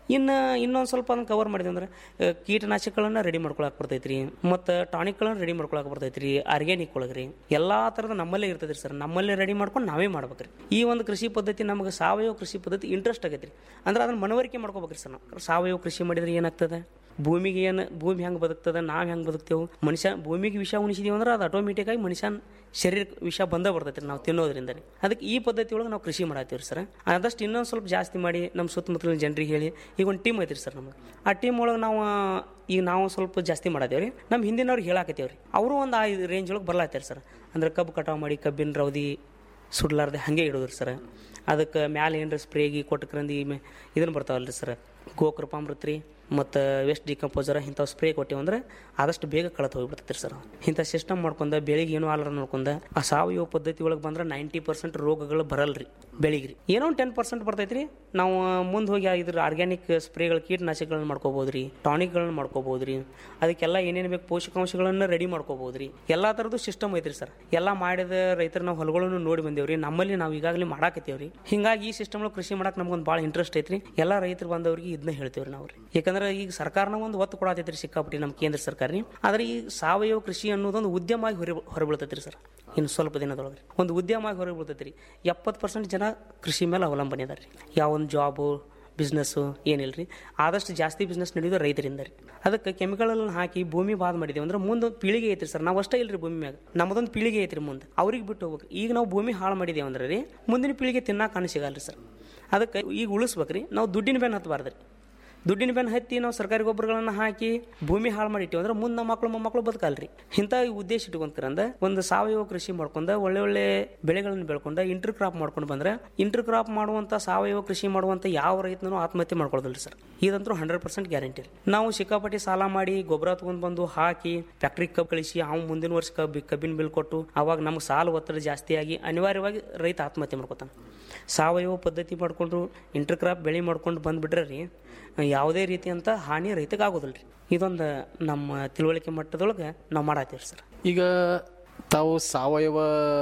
ಇನ್ನು ಇನ್ನೊಂದು ಸ್ವಲ್ಪ ಅದನ್ನ ಕವರ್ ಮಾಡಿದೆ ಅಂದ್ರೆ ಆ, ಕೀಟನಾಶಕಗಳನ್ನ ರೆಡಿ ಮಾಡ್ಕೊಳಕ್ ಬರ್ತೈತ್ರಿ ಮತ್ತು ಟಾನಿಕ್ಗಳನ್ನ ರೆಡಿ ಮಾಡ್ಕೊಳಕ್ ಬರ್ತೈತ್ರಿ ಆರ್ಗ್ಯಾನಿಕ್ ಒಳಗ್ರಿ ಎಲ್ಲಾ ಥರದ ನಮ್ಮಲ್ಲೇ ಇರ್ತೈತ್ರಿ ಸರ್ ನಮ್ಮಲ್ಲೇ ರೆಡಿ ಮಾಡ್ಕೊಂಡು ನಾವೇ ಮಾಡ್ಬೇಕ್ರಿ ಈ ಒಂದು ಕೃಷಿ ಪದ್ಧತಿ ನಮಗೆ ಸಾವಯವ ಕೃಷಿ ಪದ್ಧತಿ ಇಂಟ್ರೆಸ್ಟ್ ಆಗೈತ್ರಿ ಅಂದ್ರೆ ಅದನ್ನ ಮನವರಿಕೆ ಮಾಡ್ಕೋಬೇಕ್ರಿ ಸರ್ ನಾವು ಸಾವಯವ ಕೃಷಿ ಮಾಡಿದ್ರೆ ಏನಾಗ್ತದೆ ಭೂಮಿಗೆ ಏನು ಭೂಮಿ ಹೆಂಗೆ ಬದುಕ್ತದೆ ನಾವು ಹೆಂಗೆ ಬದುಕ್ತೇವೆ ಮನುಷ್ಯ ಭೂಮಿಗೆ ವಿಷ ಉಣಿಸಿದೀವಿ ಅಂದ್ರೆ ಅದು ಆಟೋಮೆಟಿಕ್ ಆಗಿ ಮನುಷ್ಯನ ಶರೀರಕ್ಕೆ ವಿಷ ಬಂದ ಬರ್ತೈತೆ ನಾವು ತಿನ್ನೋದ್ರಿಂದ ಅದಕ್ಕೆ ಈ ಪದ್ಧತಿ ಒಳಗೆ ನಾವು ಕೃಷಿ ಮಾಡತ್ತೀವಿ ಸರ್ ಆದಷ್ಟು ಇನ್ನೊಂದು ಸ್ವಲ್ಪ ಜಾಸ್ತಿ ಮಾಡಿ ನಮ್ಮ ಸುತ್ತಮುತ್ತಲಿನ ಜನರಿಗೆ ಹೇಳಿ ಈಗ ಒಂದು ಟೀಮ್ ಐತ್ರಿ ಸರ್ ನಮಗೆ ಆ ಟೀಮ್ ಒಳಗೆ ನಾವು ಈಗ ನಾವು ಸ್ವಲ್ಪ ಜಾಸ್ತಿ ಮಾಡತ್ತೇವೆ ರೀ ನಮ್ಮ ಹಿಂದಿನವ್ರಿಗೆ ಹೇಳಾಕತ್ತೇವೆ ರೀ ಅವರು ಒಂದು ಆ ರೇಂಜ್ ಒಳಗೆ ಬರ್ಲಾತ್ತಾರೆ ಸರ್ ಅಂದ್ರೆ ಕಬ್ಬು ಕಟಾವು ಮಾಡಿ ಕಬ್ಬಿನ ರವದಿ ಸುಡ್ಲಾರ್ದೆ ಹಾಗೆ ಇಡೋದ್ರಿ ಸರ್ ಅದಕ್ಕೆ ಮ್ಯಾಲೆ ಏನರ ಸ್ಪ್ರೇಗಿ ಕೊಟ್ಟಕ್ರಂದಿ ಇದನ್ನು ಬರ್ತಾವಲ್ರಿ ಸರ್ ಗೋಕೃಪಾಮೃತ ರೀ ಮತ್ತು ವೆಸ್ಟ್ ಡಿಕಂಪೋಸರ್ ಇಂಥವು ಸ್ಪ್ರೇ ಕೊಟ್ಟಿವಿ ಅಂದ್ರೆ ಆದಷ್ಟು ಬೇಗ ಕಳತ್ ಹೋಗ್ಬಿಡ್ತೈತೆ ಸರ್ ಇಂಥ ಸಿಸ್ಟಮ್ ಮಾಡ್ಕೊಂಡ ಬೆಳಿಗ್ಗೆ ಏನೂ ಆಲಾರ ನೋಡ್ಕೊಂಡ ಆ ಸಾವಯವ ಪದ್ಧತಿ ಒಳಗೆ ಬಂದ್ರೆ ನೈಂಟಿ ಪರ್ಸೆಂಟ್ ರೋಗಗಳು ಬರಲ್ರಿ ಬೆಳಿಗ್ಗೆ ಏನೋ ಒಂದು ಟೆನ್ ಪರ್ಸೆಂಟ್ ಬರ್ತೈತೆ ರೀ ನಾವು ಮುಂದೆ ಹೋಗಿ ಇದ್ರ ಆರ್ಗ್ಯಾನಿಕ್ ಸ್ಪ್ರೇಗಳು ಕೀಟನಾಶಕಗಳನ್ನ ಮಾಡ್ಕೋಬೋದು ರೀ ಟಾನಿಕ್ಗಳನ್ನ ಮಾಡ್ಕೋಬೋದು ರೀ ಅದಕ್ಕೆಲ್ಲ ಏನೇನು ಬೇಕು ಪೋಷಕಾಂಶಗಳನ್ನು ರೆಡಿ ಮಾಡ್ಕೋಬೋದು ರೀ ಎಲ್ಲ ಥರದ್ದು ಸಿಸ್ಟಮ್ ಐತ್ರಿ ಸರ್ ಎಲ್ಲ ಮಾಡಿದ ರೈತರು ನಾವು ಹೊಲಗಳನ್ನು ನೋಡಿ ಬಂದೇವ್ರಿ ನಮ್ಮಲ್ಲಿ ನಾವು ಈಗಾಗಲೇ ಮಾಡಾಕತ್ತೇವ್ರಿ ಹಿಂಗಾಗಿ ಈ ಸಿಸ್ಟಮ್ ಒಳಗೆ ಕೃಷಿ ಮಾಡಕ್ಕೆ ನಮ್ಗೊಂದು ಭಾಳ ಇಂಟ್ರೆಸ್ಟ್ ಐತ್ರಿ ಎಲ್ಲ ರೈತರು ಬಂದವ್ರಿಗೆ ಇದನ್ನ ಹೇಳ್ತೇವ್ರಿ ನಾವು ರೀ ಯಾಕಂದ್ರೆ ಈಗ ಸರ್ಕಾರನ ಒಂದು ಒತ್ತು ಕೊಡತೈತ್ರಿ ಸಿಕ್ಕಾಪಟ್ಟಿ ನಮ್ಮ ಕೇಂದ್ರ ಸರ್ಕಾರ ರೀ ಆದ್ರೆ ಈ ಸಾವಯವ ಕೃಷಿ ಅನ್ನೋದೊಂದು ಉದ್ಯಮ ಆಗಿ ಹೊರ ಹೊರಬೀಳ್ತೈತ್ರಿ ಸರ್ ಇನ್ನು ಸ್ವಲ್ಪ ದಿನದೊಳಗೆ ಒಂದು ಉದ್ಯಮ ಆಗಿ ಹೊರಗೆ ಬೀಳ್ತೈತ್ರಿ ಎಪ್ಪತ್ತು ಪರ್ಸೆಂಟ್ ಜನ ಕೃಷಿ ಮೇಲೆ ಅವಲಂಬನೆ ಅದಾರ ರೀ ಯಾವ ಒಂದು ಜಾಬು ಬಿಸ್ನೆಸ್ಸು ಏನಿಲ್ಲ ರೀ ಆದಷ್ಟು ಜಾಸ್ತಿ ಬಿಸ್ನೆಸ್ ನಡೆಯೋದು ರೈತರಿಂದ ರೀ ಅದಕ್ಕೆ ಕೆಮಿಕಲಲ್ಲಿ ಹಾಕಿ ಭೂಮಿ ಬಾದ್ ಮಾಡಿದೇವೆ ಅಂದ್ರೆ ಮುಂದೆ ಪೀಳಿಗೆ ಐತ್ರಿ ಸರ್ ನಾವು ಅಷ್ಟೇ ಇಲ್ರಿ ಭೂಮಿ ಮ್ಯಾಗ ನಮ್ಮದೊಂದು ಪೀಳಿಗೆ ಐತ್ರಿ ಮುಂದೆ ಅವ್ರಿಗೆ ಬಿಟ್ಟು ಹೋಗ್ಬೇಕು ಈಗ ನಾವು ಭೂಮಿ ಹಾಳು ಮಾಡಿದೇವೆ ಅಂದ್ರೆ ರೀ ಮುಂದಿನ ಪೀಳಿಗೆ ತಿನ್ನಕ್ಕೆ ಕಾಣ ಸಿಗಲ್ರಿ ಸರ್ ಅದಕ್ಕೆ ಈಗ ಉಳಿಸ್ಬೇಕ್ರಿ ನಾವು ದುಡ್ಡಿನ ಬೆನ್ನು ಹತ್ತಬಾರ್ದು ರೀ ದುಡ್ಡಿನ ಬೆನ್ನು ಹತ್ತಿ ನಾವು ಸರ್ಕಾರಿ ಗೊಬ್ಬರಗಳನ್ನು ಹಾಕಿ ಭೂಮಿ ಹಾಳು ಮಾಡಿ ಇಟ್ಟಿವಿ ಅಂದ್ರೆ ಮುಂದೆ ನಮ್ಮ ಮಕ್ಕಳು ಮೊಮ್ಮಕ್ಕಳು ಬದುಕಲ್ರಿ ಇಂಥ ಉದ್ದೇಶ ಇಟ್ಕೊಂಡ್ಕರಂದ ಒಂದು ಸಾವಯವ ಕೃಷಿ ಮಾಡ್ಕೊಂಡ ಒಳ್ಳೆ ಒಳ್ಳೆ ಬೆಳೆಗಳನ್ನು ಬೆಳ್ಕೊಂಡ ಇಂಟರ್ ಕ್ರಾಪ್ ಮಾಡ್ಕೊಂಡು ಬಂದ್ರೆ ಇಂಟರ್ ಕ್ರಾಪ್ ಮಾಡುವಂಥ ಸಾವಯವ ಕೃಷಿ ಮಾಡುವಂಥ ಯಾವ ರೈತನೂ ಆತ್ಮಹತ್ಯೆ ಮಾಡ್ಕೊಳ್ಳೋದಿಲ್ಲ ಸರ್ ಇದಂತೂ ಹಂಡ್ರೆಡ್ ಪರ್ಸೆಂಟ್ ಗ್ಯಾರಂಟಿ ರೀ ನಾವು ಸಿಕ್ಕಾಪಟ್ಟಿ ಸಾಲ ಮಾಡಿ ಗೊಬ್ಬರ ತಗೊಂಡ್ ಬಂದು ಹಾಕಿ ಫ್ಯಾಕ್ಟ್ರಿ ಕಬ್ಬು ಕಳಿಸಿ ಅವ್ನು ಮುಂದಿನ ವರ್ಷ ಕಬ್ಬಿ ಕಬ್ಬಿನ ಬಿಲ್ ಕೊಟ್ಟು ಅವಾಗ ನಮ್ಗೆ ಸಾಲ ಒತ್ತಡ ಜಾಸ್ತಿ ಆಗಿ ಅನಿವಾರ್ಯವಾಗಿ ರೈತ ಆತ್ಮಹತ್ಯೆ ಮಾಡ್ಕೊತಾನೆ ಸಾವಯವ ಪದ್ಧತಿ ಮಾಡ್ಕೊಂಡು ಇಂಟರ್ ಕ್ರಾಪ್ ಬೆಳೆ ಮಾಡ್ಕೊಂಡು ಬಂದ್ಬಿಟ್ರೆ ರೀ ಯಾವುದೇ ರೀತಿಯಂಥ ಹಾನಿ ರೈತಗೆ ಆಗೋದಿಲ್ಲ ರೀ ಇದೊಂದು ನಮ್ಮ ತಿಳುವಳಿಕೆ ಮಟ್ಟದೊಳಗೆ ನಾವು ಮಾಡತ್ತೀವಿ ಸರ್ ಈಗ ತಾವು ಸಾವಯವ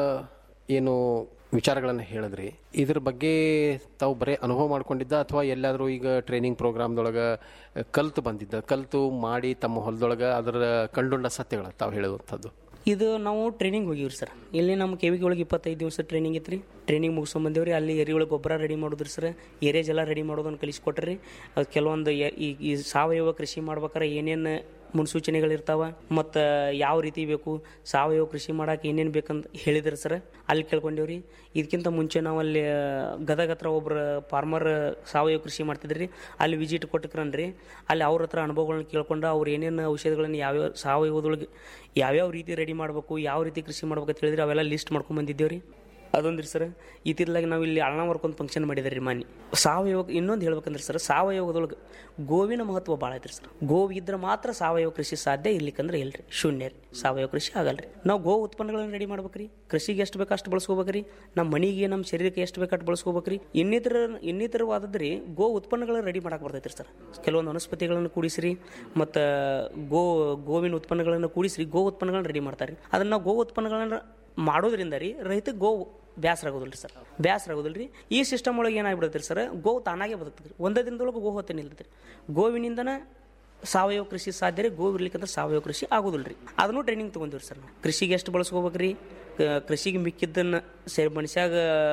ಏನು ವಿಚಾರಗಳನ್ನು ಹೇಳಿದ್ರಿ ಇದ್ರ ಬಗ್ಗೆ ತಾವು ಬರೀ ಅನುಭವ ಮಾಡ್ಕೊಂಡಿದ್ದ ಅಥವಾ ಎಲ್ಲಾದರೂ ಈಗ ಟ್ರೈನಿಂಗ್ ಪ್ರೋಗ್ರಾಮ್ದೊಳಗೆ ಕಲ್ತು ಬಂದಿದ್ದ ಕಲ್ತು ಮಾಡಿ ತಮ್ಮ ಹೊಲದೊಳಗೆ ಅದರ ಕಂಡುಂಡ ಸತ್ಯಗಳು ತಾವು ಹೇಳುವಂಥದ್ದು ಇದು ನಾವು ಟ್ರೈನಿಂಗ್ ಹೋಗಿವ್ರಿ ಸರ್ ಇಲ್ಲಿ ನಮ್ಮ ಕೆವಿಗೆ ಒಳಗೆ ಇಪ್ಪತ್ತೈದು ದಿವಸ ಟ್ರೈನಿಂಗ್ ಇತ್ತು ಟ್ರೈನಿಂಗ್ ಮುಗಿಸ್ಕೊಂಡ್ ಬಂದೇವ್ರಿ ಅಲ್ಲಿ ಎರಿಗಳು ಗೊಬ್ಬರ ರೆಡಿ ಮಾಡೋದ್ರಿ ಸರ್ ಏರೇಜ್ ಎಲ್ಲ ರೆಡಿ ಮಾಡೋದನ್ನು ಕಲಿಸ್ಕೊಟ್ರಿ ಅದು ಕೆಲವೊಂದು ಎ- ಈ ಈ ಸಾವಯವ ಕೃಷಿ ಮಾಡ್ಬೇಕಾರೆ ಏನೇನು ಮುನ್ಸೂಚನೆಗಳಿರ್ತಾವ ಮತ್ತು ಯಾವ ರೀತಿ ಬೇಕು ಸಾವಯವ ಕೃಷಿ ಮಾಡಕ್ಕೆ ಏನೇನು ಬೇಕಂತ ಹೇಳಿದ್ರು ಸರ್ ಅಲ್ಲಿ ಕೇಳ್ಕೊಂಡೇವ್ರಿ ಇದಕ್ಕಿಂತ ಮುಂಚೆ ನಾವು ಅಲ್ಲಿ ಗದಗ ಹತ್ರ ಒಬ್ರು ಫಾರ್ಮರ್ ಸಾವಯವ ಕೃಷಿ ಮಾಡ್ತಿದ್ರಿ ಅಲ್ಲಿ ವಿಸಿಟ್ ಕೊಟ್ಟಕ್ರನ್ರಿ ಅಲ್ಲಿ ಅವ್ರ ಹತ್ರ ಅನುಭವಗಳನ್ನ ಕೇಳ್ಕೊಂಡು ಅವ್ರು ಏನೇನು ಔಷಧಿಗಳನ್ನ ಯಾವ್ಯಾವ ಸಾವಯವದೊಳಗೆ ಯಾವ್ಯಾವ ರೀತಿ ರೆಡಿ ಮಾಡಬೇಕು ಯಾವ ರೀತಿ ಕೃಷಿ ಮಾಡ್ಬೇಕು ಅಂತ ಹೇಳಿದ್ರೆ ಅವೆಲ್ಲ ಲಿಸ್ಟ್ ಮಾಡ್ಕೊಂಡ್ ಬಂದಿದ್ದೇವ್ರಿ ಅದೊಂದ್ರಿ ಸರ್ ಇತ್ತಿರ್ಲಾಗ ನಾವು ಇಲ್ಲಿ ಅಳ್ನಾವರ್ಕ್ ಒಂದು ಫಂಕ್ಷನ್ ಮಾಡಿದ್ರಿ ರೀ ಮಾನಿ ಸಾವಯವ ಇನ್ನೊಂದು ಹೇಳ್ಬೇಕಂದ್ರೆ ಸರ್ ಸಾವಯವದೊಳಗೆ ಗೋವಿನ ಮಹತ್ವ ಭಾಳ ಐತ್ರಿ ಸರ್ ಗೋವು ಇದ್ರೆ ಮಾತ್ರ ಸಾವಯವ ಕೃಷಿ ಸಾಧ್ಯ ಇರ್ಲಿಕ್ಕಂದ್ರೆ ಇಲ್ರಿ ಶೂನ್ಯ ರೀ ಸಾವಯವ ಕೃಷಿ ಆಗಲ್ರಿ ನಾವು ಗೋ ಉತ್ಪನ್ನಗಳನ್ನ ರೆಡಿ ಮಾಡ್ಬೇಕ್ರಿ ಕೃಷಿಗೆ ಎಷ್ಟು ಬೇಕು ಅಷ್ಟು ಬಳಸ್ಕೋಬೇಕ್ರಿ ನಮ್ಮ ಮನೆಗೆ ನಮ್ಮ ಶರೀರಕ್ಕೆ ಎಷ್ಟು ಬೇಕು ಅಷ್ಟು ಬಳಸ್ಕೋಬೇಕ್ರಿ ಇನ್ನಿತರ ಇನ್ನಿತರವಾದದ್ರಿ ಗೋ ಉತ್ಪನ್ನಗಳನ್ನ ರೆಡಿ ಮಾಡಕ್ಕೆ ಬರ್ತೈತ್ರಿ ಸರ್ ಕೆಲವೊಂದು ವನಸ್ಪತಿಗಳನ್ನು ಕೂಡಿಸ್ರಿ ಮತ್ತು ಗೋ ಗೋವಿನ ಉತ್ಪನ್ನಗಳನ್ನು ಕೂಡಿಸ್ರಿ ಗೋ ಉತ್ಪನ್ನಗಳನ್ನ ರೆಡಿ ಮಾಡ್ತಾರೆ ಅದನ್ನ ನಾವು ಗೋ ಉತ್ಪನ್ನಗಳನ್ನ ಮಾಡೋದ್ರಿಂದ ರೀ ರೈತಗೆ ಗೋ ಬ್ಯಾಸರ ಆಗೋದಿಲ್ಲ ರೀ ಸರ್ ಬ್ಯಾಸರ ಆಗೋದಿಲ್ಲ ರೀ ಈ ಸಿಸ್ಟಮ್ ಒಳಗೆ ಏನಾಗ್ಬಿಡುತ್ತೆ ಸರ್ ಗೋ ತಾನಾಗೆ ಬದುಕ್ತದೆ ರೀ ಒಂದೇ ದಿನದೊಳಗೆ ಗೋ ಹೊತ್ತೆ ನಿಲ್ತದೆ ಗೋವಿನಿಂದನ ಸಾವಯವ ಕೃಷಿ ಸಾಧ್ಯ ರೀ ಗೋ ಇರ್ಲಿಕ್ಕಂದ್ರೆ ಸಾವಯವ ಕೃಷಿ ಆಗೋದಿಲ್ಲ ರೀ ಅದನ್ನು ಟ್ರೈನಿಂಗ್ ತೊಗೊಂಡಿವ್ರಿ ಸರ್ ನಾವು ಕೃಷಿಗೆ ಎಷ್ಟು ಬಳಸ್ಕೋಬೇಕ್ರಿ ಕ- ಕೃಷಿಗೆ ಮಿಕ್ಕಿದ್ದನ್ನು ಸೇ ಮನುಷ್ಯಾಗ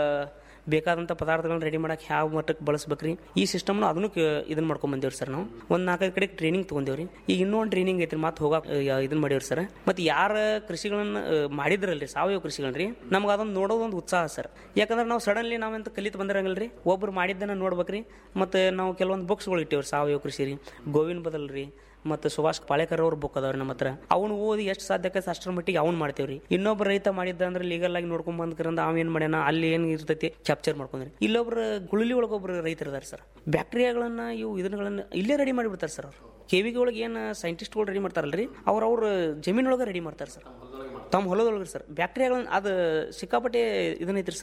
ಬೇಕಾದಂಥ ಪದಾರ್ಥಗಳನ್ನ ರೆಡಿ ಮಾಡಕ್ಕೆ ಯಾವ ಮಟ್ಟಕ್ಕೆ ಬಳಸ್ಬೇಕ್ರಿ ಈ ಸಿಸ್ಟಮ್ನ ಅದನ್ನು ಇದನ್ನ ಮಾಡ್ಕೊಂಡ್ ಬಂದೇವ್ರಿ ಸರ್ ನಾವು ಒಂದು ನಾಲ್ಕೈದು ಕಡೆ ಟ್ರೈನಿಂಗ್ ತೊಗೊಂಡೇವ್ರಿ ಈಗ ಇನ್ನೂ ಒಂದು ಟ್ರೈನಿಂಗ್ ಐತ್ರಿ ಮತ್ತೆ ಹೋಗಕ್ಕೆ ಇದನ್ನ ಮಾಡೇವ್ರಿ ಸರ್ ಮತ್ತು ಯಾರ ಕೃಷಿಗಳನ್ನ ಆ, ಮಾಡಿದ್ರಲ್ರಿ ಸಾವಯವ ಕೃಷಿಗಳನ್ನ ರೀ ನಮ್ಗೆ ಅದೊಂದು ನೋಡೋದೊಂದು ಉತ್ಸಾಹ ಸರ್ ಯಾಕಂದ್ರೆ ನಾವು ಸಡನ್ಲಿ ನಾವೆಂತ ಕಲಿತು ಬಂದಿರಂಗಿಲ್ಲ ರೀ ಒಬ್ರು ಮಾಡಿದ್ದನ್ನ ನೋಡ್ಬೇಕ್ರಿ ಮತ್ತು ನಾವು ಕೆಲವೊಂದು ಬುಕ್ಸ್ಗಳು ಇಟ್ಟೇವ್ರಿ ಸಾವಯವ ಕೃಷಿ ರೀ ಗೋವಿನ ಬದಲ್ ರೀ ಮತ್ತು ಸುಭಾಷ್ ಪಾಳೇಕರ್ ಅವ್ರ ಬುಕ್ ಅದಾವ್ರಿ ನಮ್ಮ ಹತ್ರ ಅವ್ನು ಓದಿ ಎಷ್ಟು ಸಾಧ್ಯಕ್ಕೆ ಅಷ್ಟರ ಮಟ್ಟಿಗೆ ಅವ್ನು ಮಾಡ್ತೇವ್ರಿ ಇನ್ನೊಬ್ಬ ರೈತ ಮಾಡಿದ್ದ ಅಂದ್ರೆ ಲೀಗಲ್ ಆಗಿ ನೋಡ್ಕೊಂಡ್ ಬಂದ್ಕರಂದ ಅವ ಏನ್ ಮಾಡ್ಯಾನ ಅಲ್ಲಿ ಏನ್ ಇರ್ತೈತಿ ಕ್ಯಾಪ್ಚರ್ ಮಾಡ್ಕೊಂಡ್ರಿ ಇಲ್ಲೊಬ್ರು ಗುಳಲಿ ಒಳಗೆ ಒಬ್ರು ರೈತರು ಇದಾರೆ ಸರ್ ಬ್ಯಾಕ್ಟೀರಿಯಾಗಳನ್ನ ಇವು ಇದನ್ಗಳನ್ನ ಇಲ್ಲೇ ರೆಡಿ ಮಾಡಿಬಿಡ್ತಾರೆ ಸರ್ ಅವ್ರು ಕೆವಿಗೆ ಒಳಗೆ ಏನು ಸೈಂಟಿಸ್ಟ್ಗಳು ರೆಡಿ ಮಾಡ್ತಾರಲ್ರಿ ಅವ್ರ ಅವ್ರ ಜಮೀನೊಳಗೆ ರೆಡಿ ಮಾಡ್ತಾರೆ ಸರ್ ತಮ್ಮ ಹೊಲದೊಳಗೆ ಸರ್ ಬ್ಯಾಕ್ಟೀರಿಯಾಗಳನ್ನ ಅದು ಸಿಕ್ಕಾಪಟ್ಟೆ ಇದನ್ನೈತ್ರಿ ಸರ್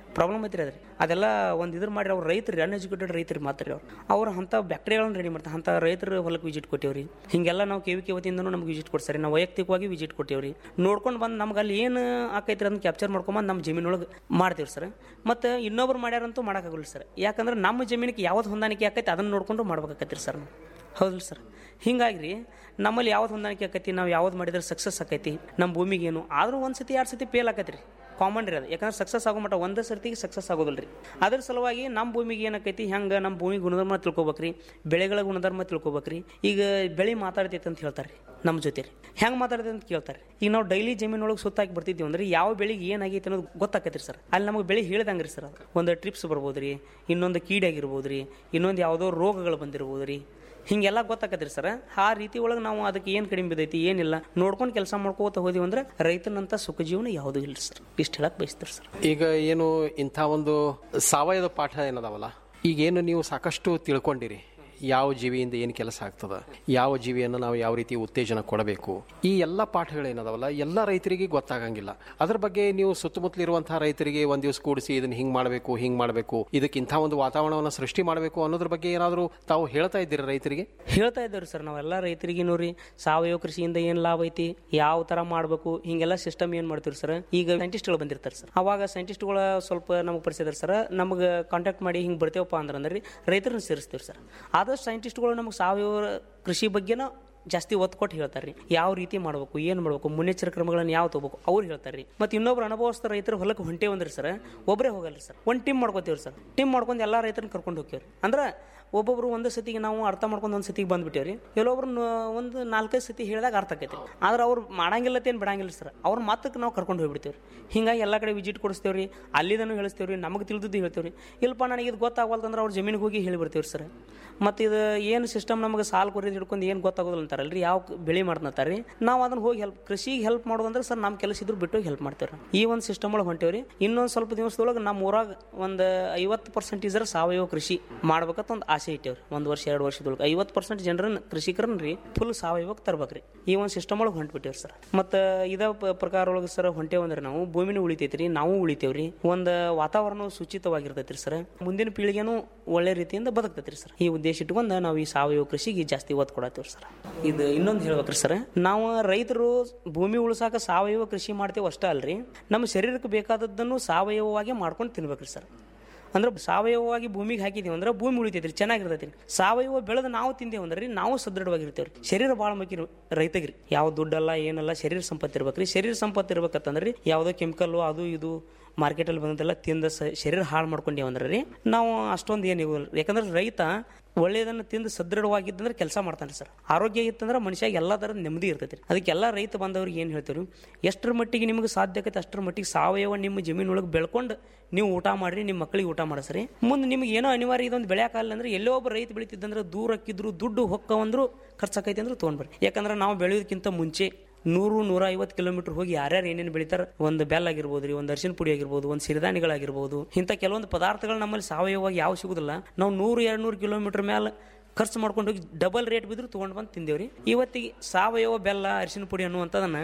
ಪ್ರಾಬ್ಲಮ್ ಐತ್ರಿ ಅದ್ರಿ ಅದೆಲ್ಲ ಒಂದು ಇದ್ರ ಮಾಡಿ ಅವ್ರು ರೈತರು ಅನ್ಎಜುಕೇಟೆಡ್ ರೈತರು ಮಾತ್ರ ಅವ್ರು ಅವ್ರು ಅಂಥ ಬ್ಯಾಕ್ಟೀರಿಯಾಗಳನ್ನ ರೆಡಿ ಮಾಡ್ತಾರೆ ಅಂಥ ರೈತರು ಹೊಲಕ್ಕೆ ವಿಸಿಟ್ ಕೊಟ್ಟೇವ್ರಿ ಹಿಂಗೆಲ್ಲ ನಾವು ಕೆ ವಿ ಕೆ ವತಿಯಿಂದನೂ ನಮ್ಗೆ ವಿಸಿಟ್ ಕೊಡ್ತಾರೆ ನಾವು ವೈಯಕ್ತಿಕವಾಗಿ ವಿಸಿಟ್ ಕೊಟ್ಟೇವ್ರಿ ನೋಡ್ಕೊಂಡು ಬಂದು ನಮ್ಗೆ ಅಲ್ಲಿ ಏನು ಆಕೈತ್ರಿ ಅದನ್ನ ಕ್ಯಾಪ್ಚರ್ ಮಾಡ್ಕೊಂಬಂದು ನಮ್ಮ ಜಮೀನೊಳಗೆ ಮಾಡ್ತೀವಿ ಸರ್ ಮತ್ತು ಇನ್ನೊಬ್ರು ಮಾಡ್ಯಾರಂತೂ ಮಾಡೋಕ್ಕಾಗಲ್ಲ ಸರ್ ಯಾಕಂದ್ರೆ ನಮ್ಮ ಜಮೀನಿಗೆ ಯಾವ್ದು ಹೊಂದಾಣಿಕೆ ಆಕೈತೆ ಅದನ್ನು ನೋಡ್ಕೊಂಡು ಮಾಡ್ಬೇಕಾಕೈತ್ರಿ ಸರ್ ನಾವು ಹೌದಿಲ್ಲ ಸರ್ ಹಿಂಗಾಗಿ ರೀ ನಮ್ಮಲ್ಲಿ ಯಾವ್ದು ಹೊಂದಾಣಿಕೆ ಆಕೈತಿ ನಾವು ಯಾವ್ದು ಮಾಡಿದ್ರೆ ಸಕ್ಸಸ್ ಆಕೈತಿ ನಮ್ಮ ಭೂಮಿಗೆ ಏನು ಆದರೂ ಒಂದು ಸತಿ ಎರಡು ಸತಿ ಫೇಲ್ ಆಕೈತಿ ರೀ ಕಾಮನ್ ರೀ ಅದು ಯಾಕಂದ್ರೆ ಸಕ್ಸಸ್ ಆಗೋ ಮಟ್ಟ ಒಂದೇ ಸರ್ತಿಗೆ ಸಕ್ಸಸ್ ಆಗೋದಿಲ್ಲ ರೀ ಅದ್ರ ಸಲುವಾಗಿ ನಮ್ಮ ಭೂಮಿಗೆ ಏನಾಕೈತಿ ಹೆಂಗೆ ನಮ್ಮ ಭೂಮಿ ಗುಣಧರ್ಮ ತಿಳ್ಕೊಬೇಕ್ರಿ ಬೆಳೆಗಳ ಗುಣಧರ್ಮ ತಿಳ್ಕೊಬೇಕ್ರಿ ಈಗ ಬೆಳೆ ಮಾತಾಡ್ತೈತೆ ಅಂತ ಹೇಳ್ತಾರೆ ರೀ ನಮ್ಮ ಜೊತೆ ರೀ ಹೆಂಗೆ ಮಾತಾಡ್ತೈತೆ ಅಂತ ಕೇಳ್ತಾರೆ ಈಗ ನಾವು ಡೈಲಿ ಜಮೀನೊಳಗೆ ಸುತ್ತಾಕಿ ಬರ್ತಿದ್ದೀವಿ ಅಂದ್ರೆ ಯಾವ ಬೆಳೆಗೆ ಏನಾಗೈತೆ ಅನ್ನೋದು ಗೊತ್ತಾಕೈತಿ ಸರ್ ಅಲ್ಲಿ ನಮಗೆ ಬೆಳೆ ಹೇಳ್ದಂಗೆ ರೀ ಸರ್ ಅದು ಒಂದು ಟ್ರಿಪ್ಸ್ ಬರ್ಬೋದು ರೀ ಇನ್ನೊಂದು ಕೀಡೆ ಆಗಿರ್ಬೋದು ರೀ ಇನ್ನೊಂದು ಯಾವುದೋ ರೋಗಗಳು ಬಂದಿರ್ಬೋದು ರೀ ಹಿಂಗೆಲ್ಲ ಗೊತ್ತಾಕತ್ರಿ ಸರ್ ಆ ರೀತಿ ಒಳಗೆ ನಾವು ಅದಕ್ಕೆ ಏನು ಕಡಿಮೆ ಬಿದ್ದೈತಿ ಏನಿಲ್ಲ ನೋಡ್ಕೊಂಡು ಕೆಲಸ ಮಾಡ್ಕೋತ ಹೋದಿವಿ ಅಂದ್ರೆ ರೈತನಂತ ಸುಖ ಜೀವನ ಯಾವುದೂ ಇಲ್ಲ ಸರ್ ಇಷ್ಟು ಹೇಳಕ್ ಬಯಸ್ತಾರೆ ಸರ್ ಈಗ ಏನು ಇಂಥ ಒಂದು ಸಾವಯವ ಪಾಠ ಏನದಾವಲ್ಲ ಈಗೇನು ನೀವು ಸಾಕಷ್ಟು ತಿಳ್ಕೊಂಡಿರಿ ಯಾವ ಜೀವಿಯಿಂದ ಏನು ಕೆಲಸ ಆಗ್ತದ ಯಾವ ಜೀವಿಯನ್ನು ನಾವು ಯಾವ ರೀತಿ ಉತ್ತೇಜನ ಕೊಡಬೇಕು ಈ ಎಲ್ಲ ಪಾಠಗಳೇನದಾವಲ್ಲ ಎಲ್ಲ ರೈತರಿಗೆ ಗೊತ್ತಾಗಂಗಿಲ್ಲ ಅದ್ರ ಬಗ್ಗೆ ನೀವು ಸುತ್ತಮುತ್ತಲಿರುವಂತಹ ರೈತರಿಗೆ ಒಂದ್ ದಿವಸ ಕೂಡಿಸಿ ಇದನ್ನ ಹಿಂಗ್ ಮಾಡಬೇಕು ಹಿಂಗ್ ಮಾಡಬೇಕು ಇದಕ್ಕೆ ಇಂಥ ಒಂದು ವಾತಾವರಣವನ್ನು ಸೃಷ್ಟಿ ಮಾಡಬೇಕು ಅನ್ನೋದ್ರ ಬಗ್ಗೆ ಏನಾದರೂ ತಾವು ಹೇಳ್ತಾ ಇದ್ದೀರಾ ರೈತರಿಗೆ ಹೇಳ್ತಾ ಇದ್ದೇವೆ ಸರ್ ನಾವೆಲ್ಲ ರೈತರಿಗೆ ನೋಡ್ರಿ ಸಾವಯವ ಕೃಷಿಯಿಂದ ಏನು ಲಾಭ ಐತಿ ಯಾವ ಥರ ಮಾಡಬೇಕು ಹಿಂಗೆಲ್ಲ ಸಿಸ್ಟಮ್ ಏನು ಮಾಡ್ತೀವಿ ಸರ್ ಈಗ ಸೈಂಟಿಸ್ಟ್ಗಳು ಬಂದಿರ್ತಾರೆ ಸರ್ ಅವಾಗ ಸೈಂಟಿಸ್ಟ್ಗಳ ಸ್ವಲ್ಪ ನಮಗೆ ಪರಿಚಯ ಸರ್ ನಮಗೆ ಕಾಂಟ್ಯಾಕ್ಟ್ ಮಾಡಿ ಹಿಂಗೆ ಬರ್ತೇವಪ್ಪ ಅಂದ್ರೆ ಅಂದ್ರೆ ರೈತರನ್ನ ಸೇರಿಸ್ತೀವಿ ಸರ್ ಆದಷ್ಟು ಸೈಂಟಿಸ್ಟ್ಗಳು ನಮಗೆ ಸಾವಯವ ಕೃಷಿ ಬಗ್ಗೆನ ಜಾಸ್ತಿ ಒತ್ತು ಕೊಟ್ಟು ಹೇಳ್ತಾರೆ ರೀ ಯಾವ ರೀತಿ ಮಾಡಬೇಕು ಏನು ಮಾಡಬೇಕು ಮುನ್ನೆಚ್ಚರಿಕೆ ಕ್ರಮಗಳನ್ನು ಯಾವ ತಗೋಬೇಕು ಅವ್ರು ಹೇಳ್ತಾರೆ ರೀ ಮತ್ತು ಇನ್ನೊಬ್ರು ಅನುಭವಸ್ಥ ರೈತರು ಹೊಲಕ್ಕೆ ಹೊಂಟೇವಂದ್ರಿ ಸರ್ ಒಬ್ಬರೇ ಹೋಗಲ್ಲ ಸರ್ ಒಂದು ಟೀಮ್ ಮಾಡ್ಕೋತೀವಿ ಸರ್ ಟೀಮ್ ಮಾಡ್ಕೊಂಡು ಎಲ್ಲ ರೈತರನ್ನ ಕರ್ಕೊಂಡು ಹೋಗ್ತೀವಿ ಅಂದ್ರೆ ಒಬ್ಬೊಬ್ರು ಒಂದು ಸತಿಗೆ ನಾವು ಅರ್ಥ ಮಾಡ್ಕೊಂಡು ಒಂದು ಸತಿಗೆ ಬಂದ್ಬಿಟ್ಟೇವ್ರಿ ಕೆಲವೊಬ್ರು ನ- ಒಂದು ನಾಲ್ಕೈದು ಸತಿ ಹೇಳಿದಾಗ ಅರ್ಥ ಆಕೈತಿ ಆದ್ರೆ ಅವ್ರು ಮಾಡಂಗಿಲ್ಲತ್ತೇನು ಬಿಡಂಗಿಲ್ಲ ಸರ್ ಅವ್ರ ಮಾತಕ್ಕೆ ನಾವು ಕರ್ಕೊಂಡು ಹೋಗ್ಬಿಡ್ತೀವಿ ಹಿಂಗಾಗಿ ಎಲ್ಲ ಕಡೆ ವಿಸಿಟ್ ಕೊಡಿಸ್ತೇವೆ ರೀ ಅಲ್ಲಿದನ್ನು ಹೇಳಿಸ್ತೇವೆ ರೀ ನಮಗೆ ತಿಳಿದಿದ್ದು ಹೇಳ್ತೇವೆ ರೀ ಇಲ್ಲಪ್ಪ ನನಗೆ ಇದು ಗೊತ್ತಾಗವಲ್ತಂದ್ರೆ ಅವ್ರ ಜಮೀನಿಗೆ ಹೋಗಿ ಹೇಳಿಬಿಡ್ತೀವಿ ಸರ್ ಮತ್ತು ಇದು ಏನು ಸಿಸ್ಟಮ್ ನಮಗೆ ಸಾಲು ಕೊರಿದು ಹಿಡ್ಕೊಂಡು ಏನು ಗೊತ್ತಾಗೋದಿಲ್ಲ ಅಂತಾರಲ್ಲ ರೀ ಯಾವ ಕ- ಬೆಳೆ ಮಾಡ್ತಾರೆ ರೀ ನಾವು ಅದನ್ನ ಹೋಗಿ ಹೆಲ್ಪ್ ಕೃಷಿಗೆ ಹೆಲ್ಪ್ ಮಾಡೋದಂದ್ರೆ ಸರ್ ನಮ್ಮ ಕೆಲಸ ಇದ್ರು ಬಿಟ್ಟು ಹೆಲ್ಪ್ ಮಾಡ್ತೇವೆ ಈ ಒಂದು ಸಿಸ್ಟಮ್ ಒಳಗೆ ಹೊಂಟೇವೆ ರೀ ಇನ್ನೊಂದು ಸ್ವಲ್ಪ ದಿವಸದೊಳಗೆ ನಮ್ಮ ಊರಾಗ ಒಂದು ಐವತ್ತು ಪರ್ಸೆಂಟೇಜರ ಸಾವಯವ ಕೃಷಿ ಮಾಡ್ಬೇಕಂತ ಒಂದು ಆಸೆ ಇಟ್ಟೇವ್ರಿ ಒಂದು ವರ್ಷ ಎರಡು ವರ್ಷದೊಳಗೆ ಐವತ್ತು ಪರ್ಸೆಂಟ್ ಜನರನ್ನ ಕೃಷಿಕರನ್ನ ರೀ ಫುಲ್ ಸಾವಯವಕ್ಕೆ ತರ್ಬೇಕ್ರಿ ಈ ಒಂದು ಸಿಸ್ಟಮ್ ಒಳಗೆ ಹೊಂಟ್ಬಿಟ್ಟೇವ್ರಿ ಸರ್ ಮತ್ತು ಇದ ಪ- ಪ್ರಕಾರ ಒಳಗೆ ಸರ್ ಹೊಂಟೇವಂದ್ರೆ ನಾವು ಭೂಮಿನೂ ಉಳಿತೈತ್ರಿ ನಾವು ಉಳಿತೇವ್ರಿ ಒಂದು ವಾತಾವರಣ ಸುಚಿತವಾಗಿರ್ತೈತ್ರಿ ಸರ್ ಮುಂದಿನ ಪೀಳಿಗೆನೂ ಒಳ್ಳೆ ರೀತಿಯಿಂದ ಬದುಕ್ತೈತ್ರಿ ಸರ್ ಈ ಉದ್ದೇಶ ಇಟ್ಕೊಂಡು ನಾವು ಈ ಸಾವಯವ ಕೃಷಿಗೆ ಜಾಸ್ತಿ ಒತ್ತು ಕೊಡತ್ತೀವಿ ಸರ್ ಇದು ಇನ್ನೊಂದು ಹೇಳ್ಬೇಕ್ರಿ ಸರ್ ನಾವು ರೈತರು ಭೂಮಿ ಉಳಿಸಾಕ ಸಾವಯವ ಕೃಷಿ ಮಾಡ್ತೇವೆ ಅಷ್ಟೇ ಅಲ್ರಿ ನಮ್ಮ ಶರೀರಕ್ಕೆ ಬೇಕಾದದ್ದನ್ನು ಸಾವಯವವಾಗಿ ಮಾಡ್ಕೊಂಡು ತಿನ್ಬೇಕ್ರಿ ಸರ್ ಅಂದ್ರೆ ಸಾವಯವವಾಗಿ ಭೂಮಿಗೆ ಹಾಕಿದೀವಿ ಅಂದ್ರೆ ಭೂಮಿ ಉಳಿತೈತ್ರಿ ಚೆನ್ನಾಗಿರ್ತೈತಿ ಸಾವಯವ ಬೆಳೆದು ನಾವು ತಿಂದೇವು ಅಂದ್ರೆ ನಾವು ಸದೃಢವಾಗಿರ್ತೇವ್ರಿ ಶರೀರ ಭಾಳ ಮುಖ್ಯ ರೈತಗ್ರಿ ಯಾವ ದುಡ್ಡಲ್ಲ ಏನಲ್ಲ ಶರೀರ ಸಂಪತ್ತು ಇರ್ಬೇಕ್ರಿ ಶರೀರ ಸಂಪತ್ತು ಇರ್ಬೇಕಂತಂದ್ರಿ ಯಾವುದೋ ಕೆಮಿಕಲ್ಲು ಅದು ಇದು ಮಾರ್ಕೆಟಲ್ಲಿ ಬಂದಂತೆಲ್ಲ ತಿಂದ ಸ- ಶರೀರ ಹಾಳು ಮಾಡ್ಕೊಂಡೇವು ಅಂದ್ರೆ ರೀ ನಾವು ಅಷ್ಟೊಂದು ಏನು ಯಾಕಂದ್ರೆ ರೈತ ಒಳ್ಳೆಯದನ್ನು ತಿಂದು ಸದೃಢವಾಗಿದ್ದಂದ್ರೆ ಕೆಲಸ ಮಾಡ್ತಾನೆ ಸರ್ ಆರೋಗ್ಯ ಇತ್ತಂದ್ರೆ ಮನುಷ್ಯ ಎಲ್ಲ ಥರದ ನೆಮ್ಮದಿ ಇರ್ತೈತಿ ರೀ ಅದಕ್ಕೆಲ್ಲ ರೈತ ಬಂದವ್ರಿಗೆ ಏನು ಹೇಳ್ತೀವಿ ಎಷ್ಟರ ಮಟ್ಟಿಗೆ ನಿಮಗೆ ಸಾಧ್ಯ ಆಕೈತೆ ಅಷ್ಟರ ಮಟ್ಟಿಗೆ ಸಾವಯವ ನಿಮ್ಮ ಜಮೀನೊಳಗೆ ಬೆಳ್ಕೊಂಡು ನೀವು ಊಟ ಮಾಡ್ರಿ ನಿಮ್ಮ ಮಕ್ಕಳಿಗೆ ಊಟ ಮಾಡಿಸ್ರಿ ಮುಂದೆ ನಿಮ್ಗೆ ಏನೋ ಅನಿವಾರ್ಯ ಇದೊಂದು ಬೆಳೆಯಕ್ಕಾಗಲ್ಲ ಅಂದ್ರೆ ಎಲ್ಲೋ ಒಬ್ಬ ರೈತ ಬೆಳಿತಿದ್ದಂದ್ರೆ ದೂರ ಹಾಕಿದ್ರು ದುಡ್ಡು ಹೊಕ್ಕವಂದ್ರು ಖರ್ಚಾಕೈತಿ ಅಂದ್ರೆ ತೊಗೊಂಡ್ಬರ್ರಿ ಯಾಕಂದ್ರೆ ನಾವು ಬೆಳೆಯೋದಕ್ಕಿಂತ ಮುಂಚೆ ನೂರು ನೂರ ಐವತ್ತು ಕಿಲೋಮೀಟರ್ ಹೋಗಿ ಯಾರ್ಯಾರು ಏನೇನು ಬೆಳಿತಾರ ಒಂದು ಬೆಲ್ ಆಗಿರ್ಬೋದು ರೀ ಒಂದು ಅರಿಶಿನ ಪುಡಿ ಆಗಿರ್ಬೋದು ಒಂದು ಸಿರಿಧಾನ್ಯಗಳಾಗಿರ್ಬೋದು ಇಂಥ ಕೆಲವೊಂದು ಪದಾರ್ಥಗಳು ನಮ್ಮಲ್ಲಿ ಸಾವಯವವಾಗಿ ಯಾವ ಸಿಗುದಿಲ್ಲ ನಾವು ನೂರು ಎರಡು ನೂರು ಕಿಲೋಮೀಟರ್ ಮೇಲೆ ಖರ್ಚು ಮಾಡ್ಕೊಂಡು ಹೋಗಿ ಡಬಲ್ ರೇಟ್ ಬಿದ್ರು ತೊಗೊಂಡು ಬಂದು ತಿಂದೇವ್ರಿ ಇವತ್ತಿಗೆ ಸಾವಯವ ಬೆಲ್ಲ ಅರಿಶಿನ ಪುಡಿ ಅನ್ನುವಂಥದ್ದನ್ನು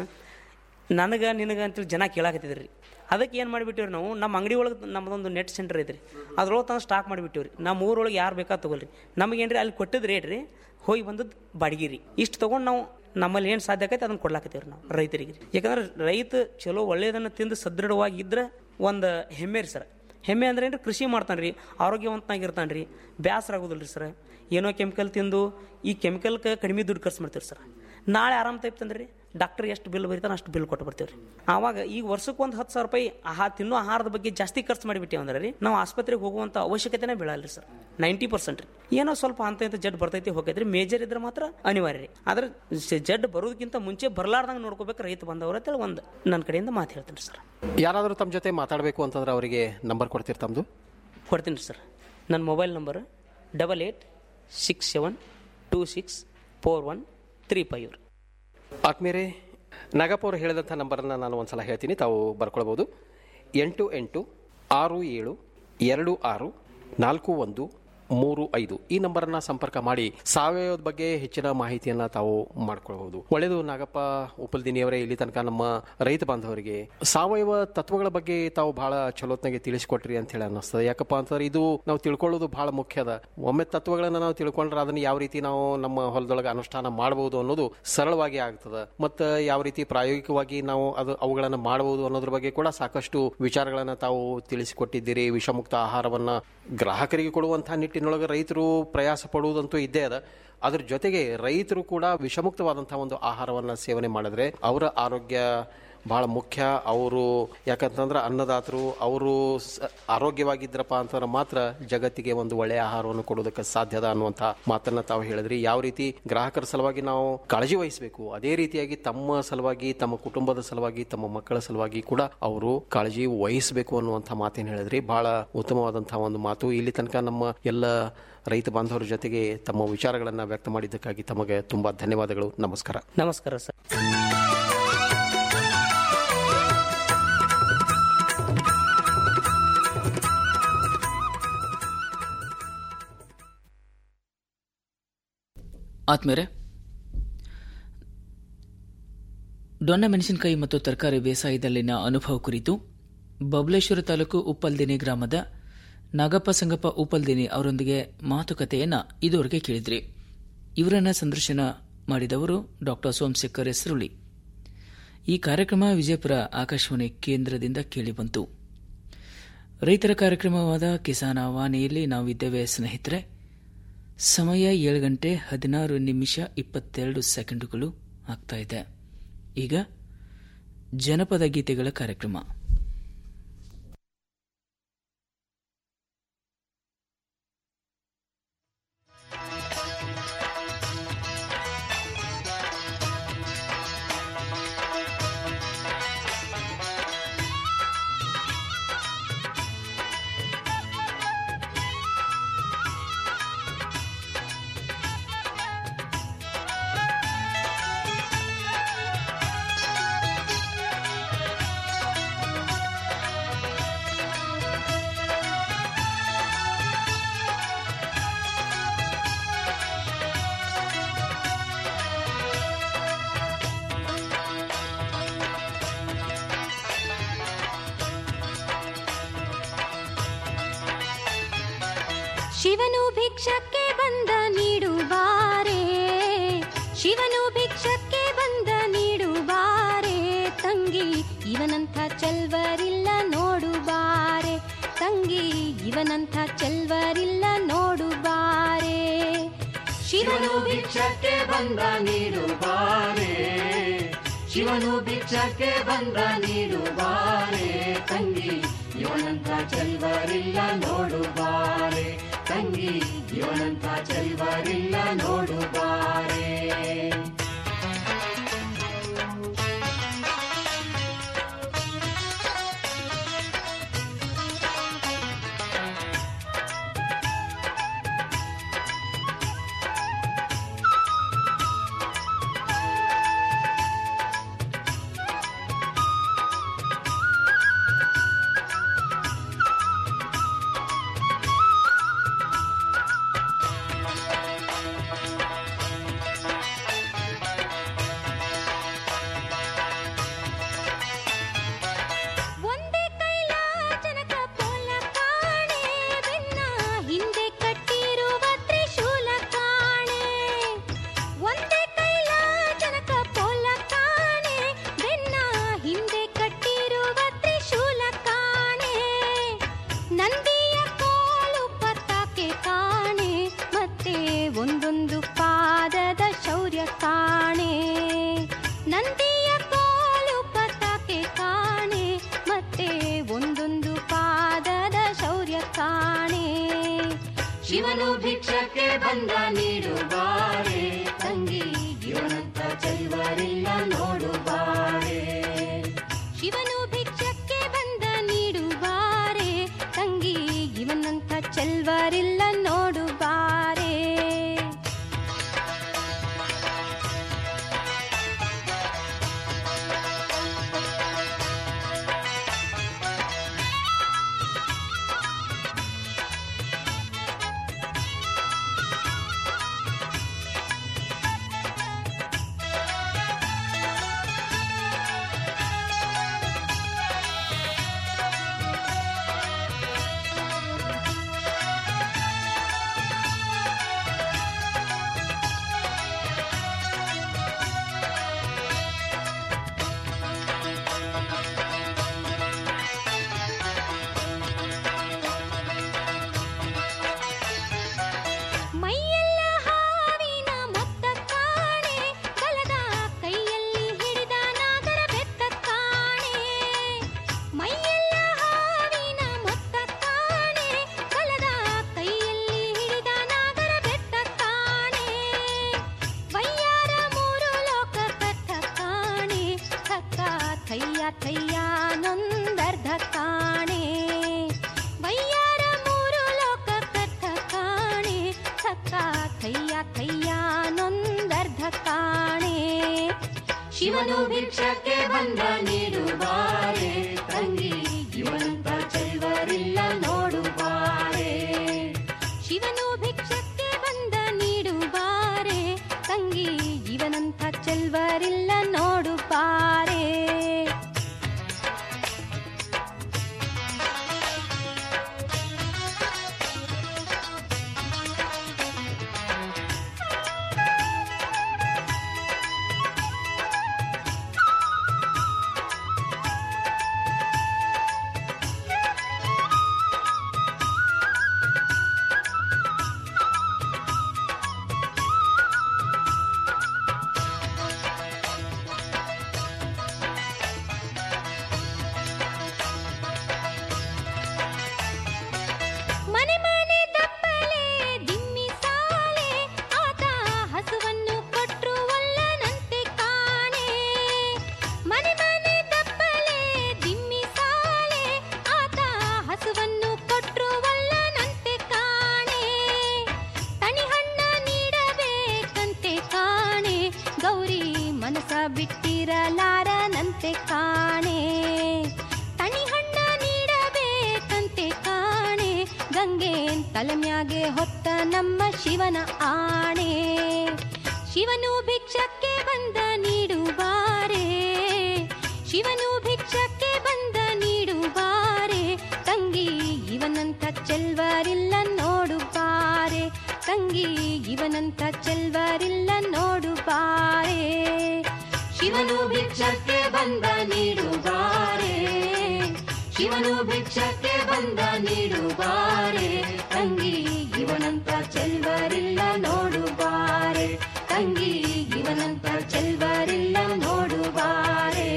ನನಗೆ ನಿನಗೆ ಅಂತೇಳಿ ಜನ ಕೇಳಾಕತ್ತಿದ್ರಿ ಅದಕ್ಕೆ ಏನು ಮಾಡಿಬಿಟ್ಟಿವ್ರಿ ನಾವು ನಮ್ಮ ಅಂಗಡಿ ಒಳಗೆ ನಮ್ಮದೊಂದು ನೆಟ್ ಸೆಂಟರ್ ಐತ್ರಿ ಅದ್ರೊಳಗೆ ತಂದು ಸ್ಟಾಕ್ ಮಾಡಿಬಿಟ್ಟಿವ್ರಿ ನಮ್ಮ ಊರೊಳಗೆ ಯಾರು ಬೇಕಾ ತಗೊಳ್ರಿ ನಮಗೇನ್ರಿ ಅಲ್ಲಿ ಕೊಟ್ಟಿದ್ದು ರೇಟ್ ರೀ ಹೋಗಿ ಬಂದದ್ದು ಬಾಡಿಗೆ ರೀ ಇಷ್ಟು ತೊಗೊಂಡು ನಾವು ನಮ್ಮಲ್ಲಿ ಏನು ಸಾಧ್ಯ ಆಕೈತೆ ಅದನ್ನು ಕೊಡ್ಲಾಕತ್ತೀವ್ರಿ ನಾವು ರೈತರಿಗೆ ಯಾಕಂದ್ರೆ ರೈತ ಚಲೋ ಒಳ್ಳೆಯದನ್ನು ತಿಂದು ಸದೃಢವಾಗಿ ಇದ್ರೆ ಒಂದು ಹೆಮ್ಮೆ ರೀ ಸರ್ ಹೆಮ್ಮೆ ಅಂದ್ರೆ ಏನ್ರಿ ಕೃಷಿ ಮಾಡ್ತಾನೆ ರೀ ಆರೋಗ್ಯವಂತನಾಗಿರ್ತಾನೆ ರೀ ಬೇಸರ ಆಗೋದಿಲ್ಲ ರೀ ಸರ್ ಏನೋ ಕೆಮಿಕಲ್ ತಿಂದು ಈ ಕೆಮಿಕಲ್ಗೆ ಕಡಿಮೆ ದುಡ್ಡು ಖರ್ಚು ಮಾಡ್ತೀವಿ ಸರ್ ನಾಳೆ ಆರಾಮ್ ತೈಪ್ತಂದ್ರೆ ರೀ ಡಾಕ್ಟರ್ ಎಷ್ಟು ಬಿಲ್ ಬರೀತಾನೆ ಅಷ್ಟು ಬಿಲ್ ಕೊಟ್ಟು ಬರ್ತೀವಿ ರೀ ಆವಾಗ ಈಗ ವರ್ಷಕ್ಕೆ ಒಂದು ಹತ್ತು ಸಾವಿರ ರೂಪಾಯಿ ಆಹಾರ ತಿನ್ನೋ ಆಹಾರದ ಬಗ್ಗೆ ಜಾಸ್ತಿ ಖರ್ಚು ಮಾಡಿಬಿಟ್ಟೇವೆ ಅಂದ್ರೆ ರೀ ನಾವು ಆಸ್ಪತ್ರೆಗೆ ಹೋಗುವಂಥ ಅವಶ್ಯಕತೆನೇ ಬೀಳಲ್ಲ ಸರ್ ನೈಂಟಿ ಪರ್ಸೆಂಟ್ ರೀ ಏನೋ ಸ್ವಲ್ಪ ಅಂತ ಇಂಥ ಜಡ್ ಬರ್ತೈತಿ ಹೋಗೈತ್ರಿ ಮೇಜರ್ ಇದ್ರೆ ಮಾತ್ರ ಅನಿವಾರ್ಯ ರೀ ಆದ್ರೆ ಸ- ಜಡ್ ಬರೋದಕ್ಕಿಂತ ಮುಂಚೆ ಬರ್ಲಾರ್ದಂಗೆ ನೋಡ್ಕೋಬೇಕು ರೈತ ಬಂದವ್ರ ಅಂತೇಳಿ ಒಂದು ನನ್ನ ಕಡೆಯಿಂದ ಮಾತು ಹೇಳ್ತೀನಿ ಸರ್ ಯಾರಾದರೂ ತಮ್ಮ ಜೊತೆ ಮಾತಾಡಬೇಕು ಅಂತಂದ್ರೆ ಅವರಿಗೆ ನಂಬರ್ ಕೊಡ್ತೀರಿ ತಮ್ಮದು ಕೊಡ್ತೀನಿ ಸರ್ ನನ್ನ mobile number double eight six seven two six four one three five ಆತ್ಮೀಯರೇ ನಾಗಪ್ಪ ಅವರು ಹೇಳಿದಂಥ ನಂಬರನ್ನು ನಾನು ಒಂದ್ಸಲ ಹೇಳ್ತೀನಿ ತಾವು ಬರ್ಕೊಳ್ಬೋದು ಎಂಟು ಎಂಟು ಆರು ಏಳು ಎರಡು ಆರು ನಾಲ್ಕು ಒಂದು ಮೂರು ಐದು ಈ ನಂಬರನ್ನ ಸಂಪರ್ಕ ಮಾಡಿ ಸಾವಯವದ ಬಗ್ಗೆ ಹೆಚ್ಚಿನ ಮಾಹಿತಿಯನ್ನ ತಾವು ಮಾಡ್ಕೊಳ್ಬಹುದು ಒಳ್ಳೆಯದು ನಾಗಪ್ಪ ಉಪಲ್ದಿನಿಯವರೇ ಇಲ್ಲಿ ತನಕ ನಮ್ಮ ರೈತ ಬಾಂಧವರಿಗೆ ಸಾವಯವ ತತ್ವಗಳ ಬಗ್ಗೆ ತಾವು ಬಹಳ ಚಲೋತ್ನಾಗೆ ತಿಳಿಸಿಕೊಟ್ರಿ ಅಂತ ಹೇಳಿ ಅನ್ನಿಸ್ತದೆ ಯಾಕಪ್ಪ ಅಂತಂದ್ರೆ ಇದು ನಾವು ತಿಳ್ಕೊಳ್ಳೋದು ಬಹಳ ಮುಖ್ಯ ಅದ ಒಮ್ಮೆ ತತ್ವಗಳನ್ನ ನಾವು ತಿಳ್ಕೊಂಡ್ರೆ ಅದನ್ನ ಯಾವ ರೀತಿ ನಾವು ನಮ್ಮ ಹೊಲದೊಳಗೆ ಅನುಷ್ಠಾನ ಮಾಡಬಹುದು ಅನ್ನೋದು ಸರಳವಾಗಿ ಆಗ್ತದೆ ಮತ್ತು ಯಾವ ರೀತಿ ಪ್ರಾಯೋಗಿಕವಾಗಿ ನಾವು ಅದು ಅವುಗಳನ್ನು ಮಾಡಬಹುದು ಅನ್ನೋದ್ರ ಬಗ್ಗೆ ಕೂಡ ಸಾಕಷ್ಟು ವಿಚಾರಗಳನ್ನ ತಾವು ತಿಳಿಸಿಕೊಟ್ಟಿದ್ದೀರಿ ವಿಷಮುಕ್ತ ಆಹಾರವನ್ನ ಗ್ರಾಹಕರಿಗೆ ಕೊಡುವಂತಹ ನಿಟ್ಟಿನೊಳಗೆ ರೈತರು ಪ್ರಯಾಸ ಪಡುವುದಂತೂ ಇದ್ದೇ ಅದ ಅದ್ರ ಜೊತೆಗೆ ರೈತರು ಕೂಡ ವಿಷಮುಕ್ತವಾದಂತಹ ಒಂದು ಆಹಾರವನ್ನ ಸೇವನೆ ಮಾಡಿದ್ರೆ ಅವರ ಆರೋಗ್ಯ ಬಹಳ ಮುಖ್ಯ ಅವರು ಯಾಕಂತಂದ್ರೆ ಅನ್ನದಾತರು ಅವರು ಸ- ಆರೋಗ್ಯವಾಗಿದ್ರಪ್ಪ ಅಂತಂದ್ರೆ ಮಾತ್ರ ಜಗತ್ತಿಗೆ ಒಂದು ಒಳ್ಳೆಯ ಆಹಾರವನ್ನು ಕೊಡೋದಕ್ಕೆ ಸಾಧ್ಯದ ಅನ್ನುವಂಥ ಮಾತನ್ನ ತಾವು ಹೇಳಿದ್ರಿ ಯಾವ ರೀತಿ ಗ್ರಾಹಕರ ಸಲುವಾಗಿ ನಾವು ಕಾಳಜಿ ವಹಿಸಬೇಕು ಅದೇ ರೀತಿಯಾಗಿ ತಮ್ಮ ಸಲುವಾಗಿ ತಮ್ಮ ಕುಟುಂಬದ ಸಲುವಾಗಿ ತಮ್ಮ ಮಕ್ಕಳ ಸಲುವಾಗಿ ಕೂಡ ಅವರು ಕಾಳಜಿ ವಹಿಸಬೇಕು ಅನ್ನುವಂಥ ಮಾತೇನು ಹೇಳಿದ್ರಿ ಬಹಳ ಉತ್ತಮವಾದಂತಹ ಒಂದು ಮಾತು ಇಲ್ಲಿ ತನಕ ನಮ್ಮ ಎಲ್ಲ ರೈತ ಬಾಂಧವರ ಜೊತೆಗೆ ತಮ್ಮ ವಿಚಾರಗಳನ್ನು ವ್ಯಕ್ತ ಮಾಡಿದ್ದಕ್ಕಾಗಿ ತಮಗೆ ತುಂಬಾ ಧನ್ಯವಾದಗಳು ನಮಸ್ಕಾರ ನಮಸ್ಕಾರ ಸರ್ ಆತ್ಮೇರೆ ಡೊಣ್ಣ ಮೆಣಸಿನಕಾಯಿ ಮತ್ತು ತರಕಾರಿ ಬೇಸಾಯದಲ್ಲಿನ ಅನುಭವ ಕುರಿತು ಬಬಲೇಶ್ವರ ತಾಲೂಕು ಉಪ್ಪಲ್ದಿನಿ ಗ್ರಾಮದ ನಾಗಪ್ಪ ಸಂಗಪ್ಪ ಉಪ್ಪಲ್ದಿನಿ ಅವರೊಂದಿಗೆ ಮಾತುಕತೆಯನ್ನ ಇದುವರೆಗೆ ಕೇಳಿದ್ರಿ ಇವರನ್ನ ಸಂದರ್ಶನ ಮಾಡಿದವರು ಡಾಕ್ಟರ್ ಸೋಮಶೇಖರ್ ಹೆಸರುಳಿ ಈ ಕಾರ್ಯಕ್ರಮ ವಿಜಯಪುರ ಆಕಾಶವಾಣಿ ಕೇಂದ್ರದಿಂದ ಕೇಳಿಬಂತು ರೈತರ ಕಾರ್ಯಕ್ರಮವಾದ ಕಿಸಾನ ವಾಣಿಯಲ್ಲಿ ನಾವಿದ್ದೇವೆ ಸ್ನೇಹಿತರೆ ಸಮಯ ಏಳು ಗಂಟೆ ಹದಿನಾರು ನಿಮಿಷ ಇಪ್ಪತ್ತೆರಡು ಸೆಕೆಂಡುಗಳು ಆಗ್ತಾ ಇದೆ ಈಗ ಜನಪದ ಗೀತೆಗಳ ಕಾರ್ಯಕ್ರಮ ಶಿವನು ಭಿಕ್ಷಕ್ಕೆ ಬಂದ ನೀಡುವಾರೆ ಶಿವನು ಭಿಕ್ಷಕ್ಕೆ ಬಂದ ನೀಡುವಾರೆ ತಂಗಿ ಇವನಂಥ ಚೆಲ್ವರಿಲ್ಲ ನೋಡುಬಾರೆ ತಂಗಿ ಇವನಂಥ ಚೆಲ್ವರಿಲ್ಲ ನೋಡುಬಾರೆ ಶಿವನು ಭಿಕ್ಷಕ್ಕೆ ಬಂದ ನೀಡುವಾರೆ ಶಿವನು ಭಿಕ್ಷಕ್ಕೆ ಬಂದ ನೀಡುವಾರೆ ತಂಗಿ ಇವನಂಥ ಚೆಲ್ವರಿಲ್ಲ ನೋಡುಬಾರೆ ತಂಗಿ ಇವನಂಥ ಚೆಲ್ವರಿಲ್ಲ ನೋಡುಬಾರೆ ಒಂದೇ ಕೈಲಾಸನಕ ಪೋಲ ಕಾಣೆ ಬೆನ್ನ ಹಿಂದೆ ಕಟ್ಟಿರುವ ತ್ರಿಶೂಲ ಕಾಣೆ ಒಂದೇ ಕೈಲಾಸನಕ ಪೋಲ ಕಾಣೆ ಬೆನ್ನ ಹಿಂದೆ ಕಟ್ಟಿರುವ ತ್ರಿಶೂಲ ಕಾಣೆ ನಂದಿಯ ಕೋಲು ಪತಾಕೆ ಕಾಣೆ ಮತ್ತೆ ಒಂದೊಂದು ಪಾದದ ಶೌರ್ಯ ಕಾಣೆ ನಂದಿಯ ಕೋಲು ಪತಾಕೆ ಕಾಣೆ ಮತ್ತೆ ಒಂದೊಂದು ಪಾದದ ಶೌರ್ಯ ಕಾಣೆ ಶಿವನು ಭಿಕ್ಷಕ್ಕೆ ಬಂದ ನೀಡುವಾರೆ ತಂಗಿ ಇವನಂತ ಚೆಲ್ವರಿಲ್ಲ ನೋಡುವಾರೆ ಶಿವನು ಭಿಕ್ಷಕ್ಕೆ ಬಂದ ನೀಡುವಾರೆ ತಂಗಿ ಇವನಂತ ಚೆಲ್ವರಿಲ್ಲ ನೋಡುವಾರೆ ಥಯ್ಯ ಥಯ್ಯ ನೊಂದರ್ಧ ಕಾಣೆ ಶಿವನು ಭಿಕ್ಷಕ್ಕೆ ಬಂದ ನೀಡುವಾರೆ ತಂಗಿ ಇವನಂತ ಚೆಲ್ವರಿಲ್ಲ ನೋಡುವಾರೆ ಶಿವನು ಭಿಕ್ಷಕ್ಕೆ ಬಂದ ನೀಡುವಾರೆ ತಂಗಿ ಇವನಂತ ಚೆಲ್ವರಿಲ್ಲ ನೋಡುವಾರೆ ಮನೆ ಮನೆ ದಪ್ಪಲೆ ದಿಮ್ಮಿ ಸಾಲೆ ಆತ ಹಸುವನ್ನು ಕೊಟ್ರು ಒಲ್ಲನಂತೆ ಕಾಣೆ ಮನೆ ಮನೆ ದಪ್ಪಲೆ ದಿಮ್ಮಿ ಸಾಲೆ ಆತ ಹಸುವನ್ನು ಕೊಟ್ರು ಒಲ್ಲನಂತೆ ಕಾಣೆ ತಣಿಹಣ್ಣ ನೀಡಬೇಕಂತೆ ಕಾಣೆ ಗೌರಿ ಮನಸ ಬಿಟ್ಟಿರಲಾರನಂತೆ ಕಾಣೆ ತಣಿಹಣ್ಣ ನೀಡಬೇಕಂತೆ ಕಾಣೆ ಗಂಗೆ ತಲೆಮ್ಯಾಗೆ ಹೊತ್ತ ನಮ್ಮ ಶಿವನ ಆಣೆ ಶಿವನು ಭಿಕ್ಷಕ್ಕೆ ಬಂದ ನೀಡುವಾರೆ ಶಿವನು ಭಿಕ್ಷಕ್ಕೆ ಬಂದ ನೀಡುವಾರೆ ತಂಗಿ ಇವನಂತ ಚೆಲ್ವರಿಲ್ಲ ನೋಡುವಾರೆ ತಂಗಿ ಇವನಂತ ಚೆಲ್ವರಿಲ್ಲ ನೋಡುವಾರೆ ಶಿವನು ಭಿಕ್ಷಕ್ಕೆ ಬಂದ ನೀಡುವಾರೆ ಶಿವನು ಭಿಕ್ಷಕ್ಕೆ ಬಂದ ನೀಡುವಾರೆ ತಂಗಿ ಇವನಂತ ಚೆಲ್ವರಿಲ್ಲ ನೋಡುವಾರೆ ತಂಗಿ ಇವನಂತ ಚೆಲ್ವರಿಲ್ಲ ನೋಡುವಾರೆ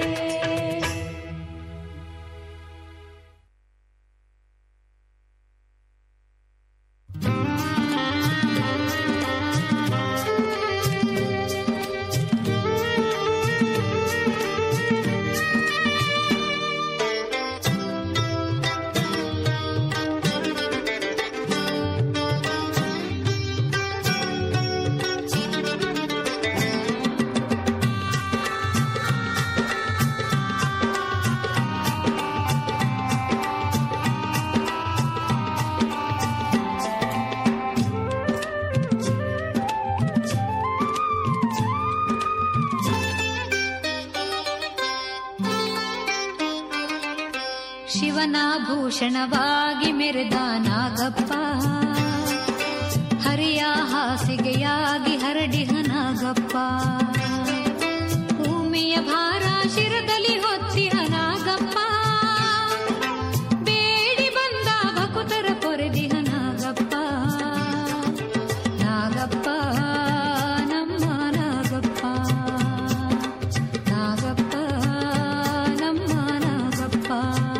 ಶಿವನ ಭೂಷಣವಾಗಿ ಮೆರೆದ ನಾಗಪ್ಪ ಹರಿಯ ಹಾಸಿಗೆಯಾಗಿ ಹರಡಿಹ ನಾಗಪ್ಪ ಭೂಮಿಯ ಭಾರ ಶಿರದಲ್ಲಿ ಹೊತ್ತಿಹ ನಾಗಪ್ಪ ಬೇಡಿ ಬಂದ ಭಕುತರ ಕೊರೆದಿಹ ನಾಗಪ್ಪ ನಾಗಪ್ಪ ನಮ್ಮ ನಾಗಪ್ಪ ನಾಗಪ್ಪ ನಮ್ಮ ನಾಗಪ್ಪ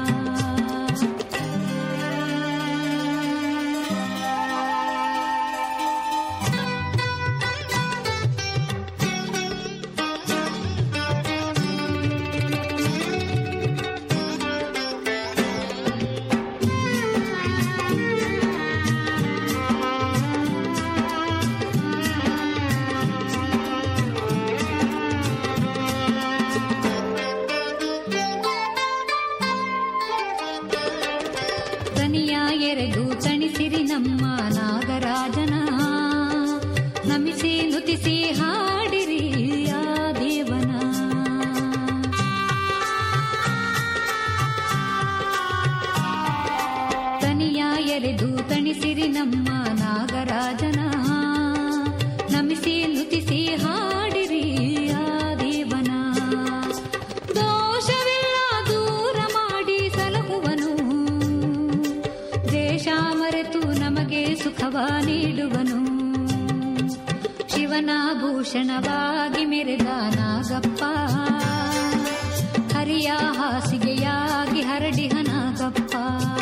ತನಿಯ ಎರೆದು ತಣಿಸಿರಿ ನಮ್ಮ ನಾಗರಾಜನ ನಮಿಸಿ ನುತಿಸಿ ಹಾಡಿರಿ ಆ ದೇವನ ತನಿಯ ಎರೆದು ತಣಿಸಿರಿ ನಮ್ಮ ನಾಗರಾಜನ ನಮಿಸಿ ನುತಿಸಿ ಹಾಡಿರಿ ಆ ದೇವನ ದೋಷವಿಲ್ಲ ದೂರ ಮಾಡಿ ಸಲಹುವನು ದೇಶ ಮರೆತು ನಮಗೆ ಸುಖವ ನೀಡುವನು ಶಿವನ ಭೂಷಣವಾಗಿ ಮೆರೆದ ನಾಗಪ್ಪ ಹರಿಯ ಹಾಸಿಗೆಯಾಗಿ ಹರಡಿಹ ನಾಗಪ್ಪ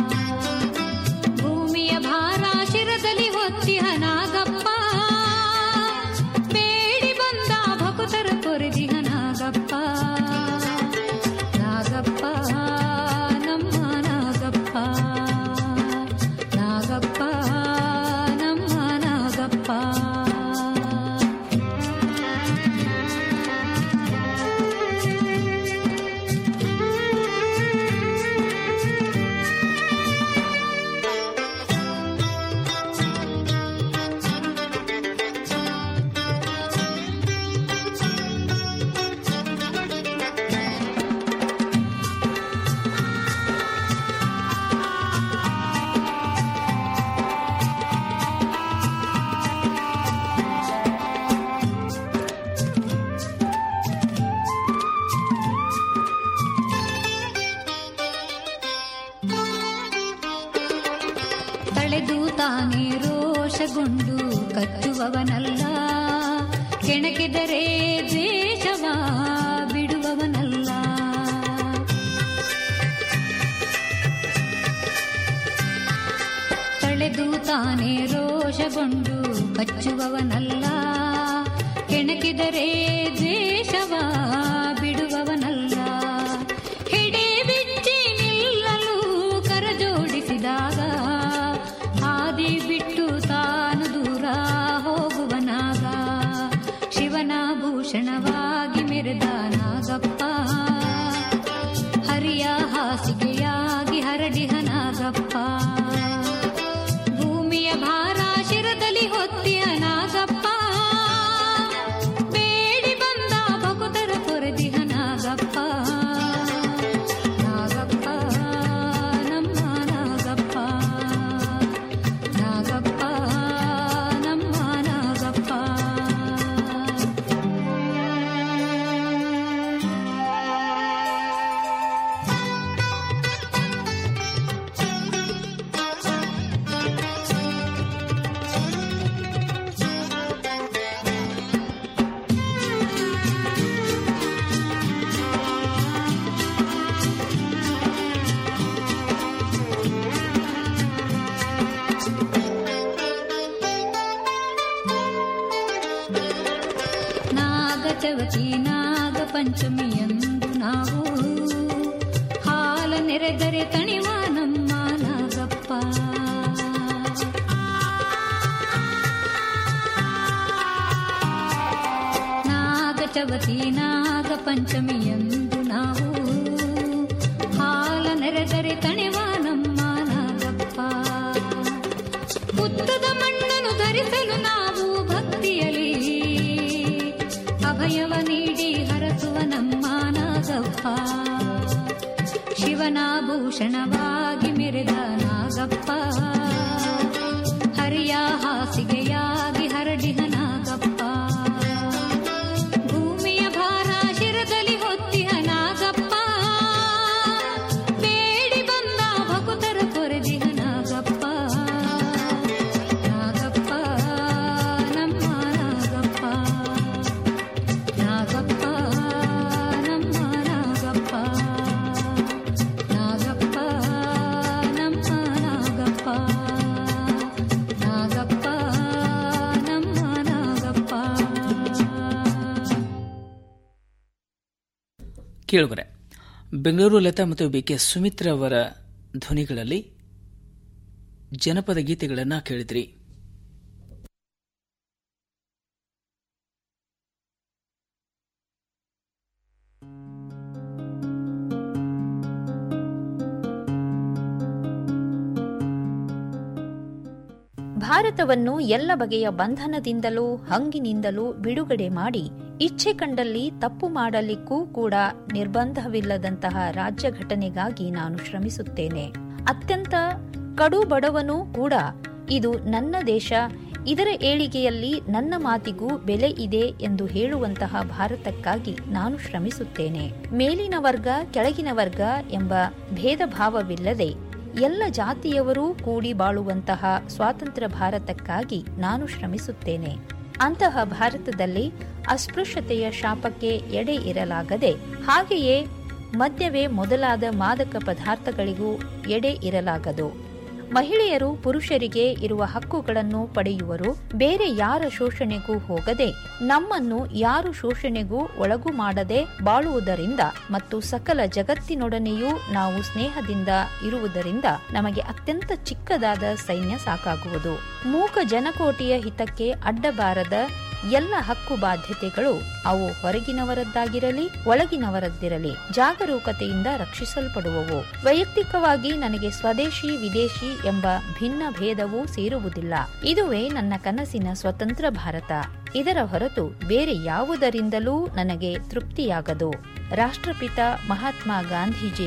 ಭೂಮಿಯ ಭಾರ ಶಿರದಲ್ಲಿ ಹೊತ್ತಿಹ ನಾಗಪ್ಪ ಬೇಡಿ ಬಂದ ಭಕುತರ ಕೊರೆದಿಹ ನಾಗಪ್ಪ ನಾಗಪ್ಪ ನಮ್ಮ ನಾಗಪ್ಪ ನಾಗಪ್ಪ ನಮ್ಮ ನಾಗಪ್ಪ ಕಚ್ಚುವವನಲ್ಲ ಕೆಣಕಿದರೆ ದ್ವೇಷವ ಬಿಡುವವನಲ್ಲ ತಳೆದು ತಾನೇ ರೋಷಗೊಂಡು ಕಚ್ಚುವವನಲ್ಲ ಕೆಣಕಿದರೆ ದ್ವೇಷವ ಬಿಡುವವನಲ್ಲ ಹಿಡಿ ಬಿಚ್ಚಿ ನಿಲ್ಲಲು ಕರಜೋಡಿಸಿದಾಗ ಆದಿ ಬಿಟ್ಟು ತಾನು ದೂರ ಹೋಗುವನಾಗ ಶಿವನ ಭೂಷಣವಾಗಿ ಮೆರೆದ ನಾಗಪ್ಪ ಹರಿಯ ಹಾಸಿಗೆಯಾಗಿ ಹರಡಿಹ ನಾಗಪ್ಪ ಭೂಮಿಯ ಭಾರ ಶಿರದಲ್ಲಿ ಹೊತ್ತಿಯ ನಾಗಪ್ಪ ಬೇಡಿ ಬಂದ ಭಕ್ತರ ಕೊರೆದಿಹ ನಾಗಪ್ಪ ನಾಗಪ್ಪ ನಮ್ಮ ನಾಗಪ್ಪ ನಾಗಪ್ಪ ನಮ್ಮ ನಾಗಪ್ಪ ನಾಗಚವತಿ ನಾಗ ಪಂಚಮಿಯಂದು ನಾವು ಹಾಲ ನೆರೆದರೆ ತಣಿವ ನಮ್ಮ ನಾಗಪ್ಪ ನಾಗಚವತಿ ನಾಗ ಪಂಚಮಿಯಂದು ನಾವು ಹಾಲ ನೆರೆದರೆ ತಣಿವ ನಮ್ಮ ನಾಗಪ್ಪ ಹುತ್ತದ ಮಣ್ಣನ್ನು ಧರಿಸಲು ನಾವು ಭಕ್ತಿಯಲಿ ಅಭಯವ ನೀಡಿ ಹರಸುವ ನಮ್ಮ ನಾಗಪ್ಪ ಶಿವನ ಭೂಷಣವಾಗಿ ಮೆರೆದ ನಾಗಪ್ಪ ಹರಿಯ ಹಾಸಿಗೆಯಾಗಿ ಹರಡಿಹ ನಾಗಪ್ಪ ಭೂಮಿಯ ಭಾರ ಶಿರದಲ್ಲಿ ಹೊತ್ತಿಹ ನಾಗಪ್ಪ ಬೇಡಿ ಬಂದ ಭಕ್ತರ ಕೊರೆದಿಹ ನಾಗಪ್ಪ ನಾಗಪ್ಪ ನಮ್ಮ ನಾಗಪ್ಪ ನಾಗಪ್ಪ ನಮ್ಮ ನಾಗಪ್ಪ ನಾಗಪ್ಪ ನಮ್ಮ ನಾಗಪ್ಪ ನಾಗಪ್ಪ ನಮ್ಮ ನಾಗಪ್ಪ ಕೇಳುಗರೆ ಬೆಂಗಳೂರು ಲತಾ ಮತ್ತು ಬಿಕೆ ಸುಮಿತ್ರಾ ಅವರ ಧ್ವನಿಗಳಲ್ಲಿ ಜನಪದ ಗೀತೆಗಳನ್ನು ಕೇಳಿದ್ರಿ ಭಾರತವನ್ನು ಎಲ್ಲ ಬಗೆಯ ಬಂಧನದಿಂದಲೂ ಹಂಗಿನಿಂದಲೂ ಬಿಡುಗಡೆ ಮಾಡಿ ಇಚ್ಛೆ ಕಂಡಲ್ಲಿ ತಪ್ಪು ಮಾಡಲಿಕ್ಕೂ ಕೂಡ ನಿರ್ಬಂಧವಿಲ್ಲದಂತಹ ರಾಜ್ಯ ಘಟನೆಗಾಗಿ ನಾನು ಶ್ರಮಿಸುತ್ತೇನೆ ಅತ್ಯಂತ ಕಡು ಬಡವನೂ ಕೂಡ ಇದು ನನ್ನ ದೇಶ ಇದರ ಏಳಿಗೆಯಲ್ಲಿ ನನ್ನ ಮಾತಿಗೂ ಬೆಲೆ ಇದೆ ಎಂದು ಹೇಳುವಂತಹ ಭಾರತಕ್ಕಾಗಿ ನಾನು ಶ್ರಮಿಸುತ್ತೇನೆ ಮೇಲಿನ ವರ್ಗ ಕೆಳಗಿನ ವರ್ಗ ಎಂಬ ಭೇದ ಭಾವವಿಲ್ಲದೆ ಎಲ್ಲ ಜಾತಿಯವರೂ ಕೂಡಿ ಬಾಳುವಂತಹ ಸ್ವಾತಂತ್ರ್ಯ ಭಾರತಕ್ಕಾಗಿ ನಾನು ಶ್ರಮಿಸುತ್ತೇನೆ ಅಂತಹ ಭಾರತದಲ್ಲಿ ಅಸ್ಪೃಶ್ಯತೆಯ ಶಾಪಕ್ಕೆ ಎಡೆ ಇರಲಾಗದೆ ಹಾಗೆಯೇ ಮದ್ಯವೇ ಮೊದಲಾದ ಮಾದಕ ಪದಾರ್ಥಗಳಿಗೂ ಎಡೆ ಇರಲಾಗದು ಮಹಿಳೆಯರು ಪುರುಷರಿಗೆ ಇರುವ ಹಕ್ಕುಗಳನ್ನು ಪಡೆಯುವರು ಬೇರೆ ಯಾರ ಶೋಷಣೆಗೂ ಹೋಗದೆ ನಮ್ಮನ್ನು ಯಾರು ಶೋಷಣೆಗೂ ಒಳಗು ಮಾಡದೆ ಬಾಳುವುದರಿಂದ ಮತ್ತು ಸಕಲ ಜಗತ್ತಿನೊಡನೆಯೂ ನಾವು ಸ್ನೇಹದಿಂದ ಇರುವುದರಿಂದ ನಮಗೆ ಅತ್ಯಂತ ಚಿಕ್ಕದಾದ ಸೈನ್ಯ ಸಾಕಾಗುವುದು ಮೂಕ ಜನಕೋಟಿಯ ಹಿತಕ್ಕೆ ಅಡ್ಡಬಾರದ ಎಲ್ಲ ಹಕ್ಕು ಬಾಧ್ಯತೆಗಳು ಅವು ಹೊರಗಿನವರದ್ದಾಗಿರಲಿ ಒಳಗಿನವರದ್ದಿರಲಿ ಜಾಗರೂಕತೆಯಿಂದ ರಕ್ಷಿಸಲ್ಪಡುವವು ವೈಯಕ್ತಿಕವಾಗಿ ನನಗೆ ಸ್ವದೇಶಿ ವಿದೇಶಿ ಎಂಬ ಭಿನ್ನ ಭೇದವೂ ಸೇರುವುದಿಲ್ಲ ಇದುವೇ ನನ್ನ ಕನಸಿನ ಸ್ವತಂತ್ರ ಭಾರತ ಇದರ ಹೊರತು ಬೇರೆ ಯಾವುದರಿಂದಲೂ ನನಗೆ ತೃಪ್ತಿಯಾಗದು ರಾಷ್ಟ್ರಪಿತ ಮಹಾತ್ಮ ಗಾಂಧೀಜಿ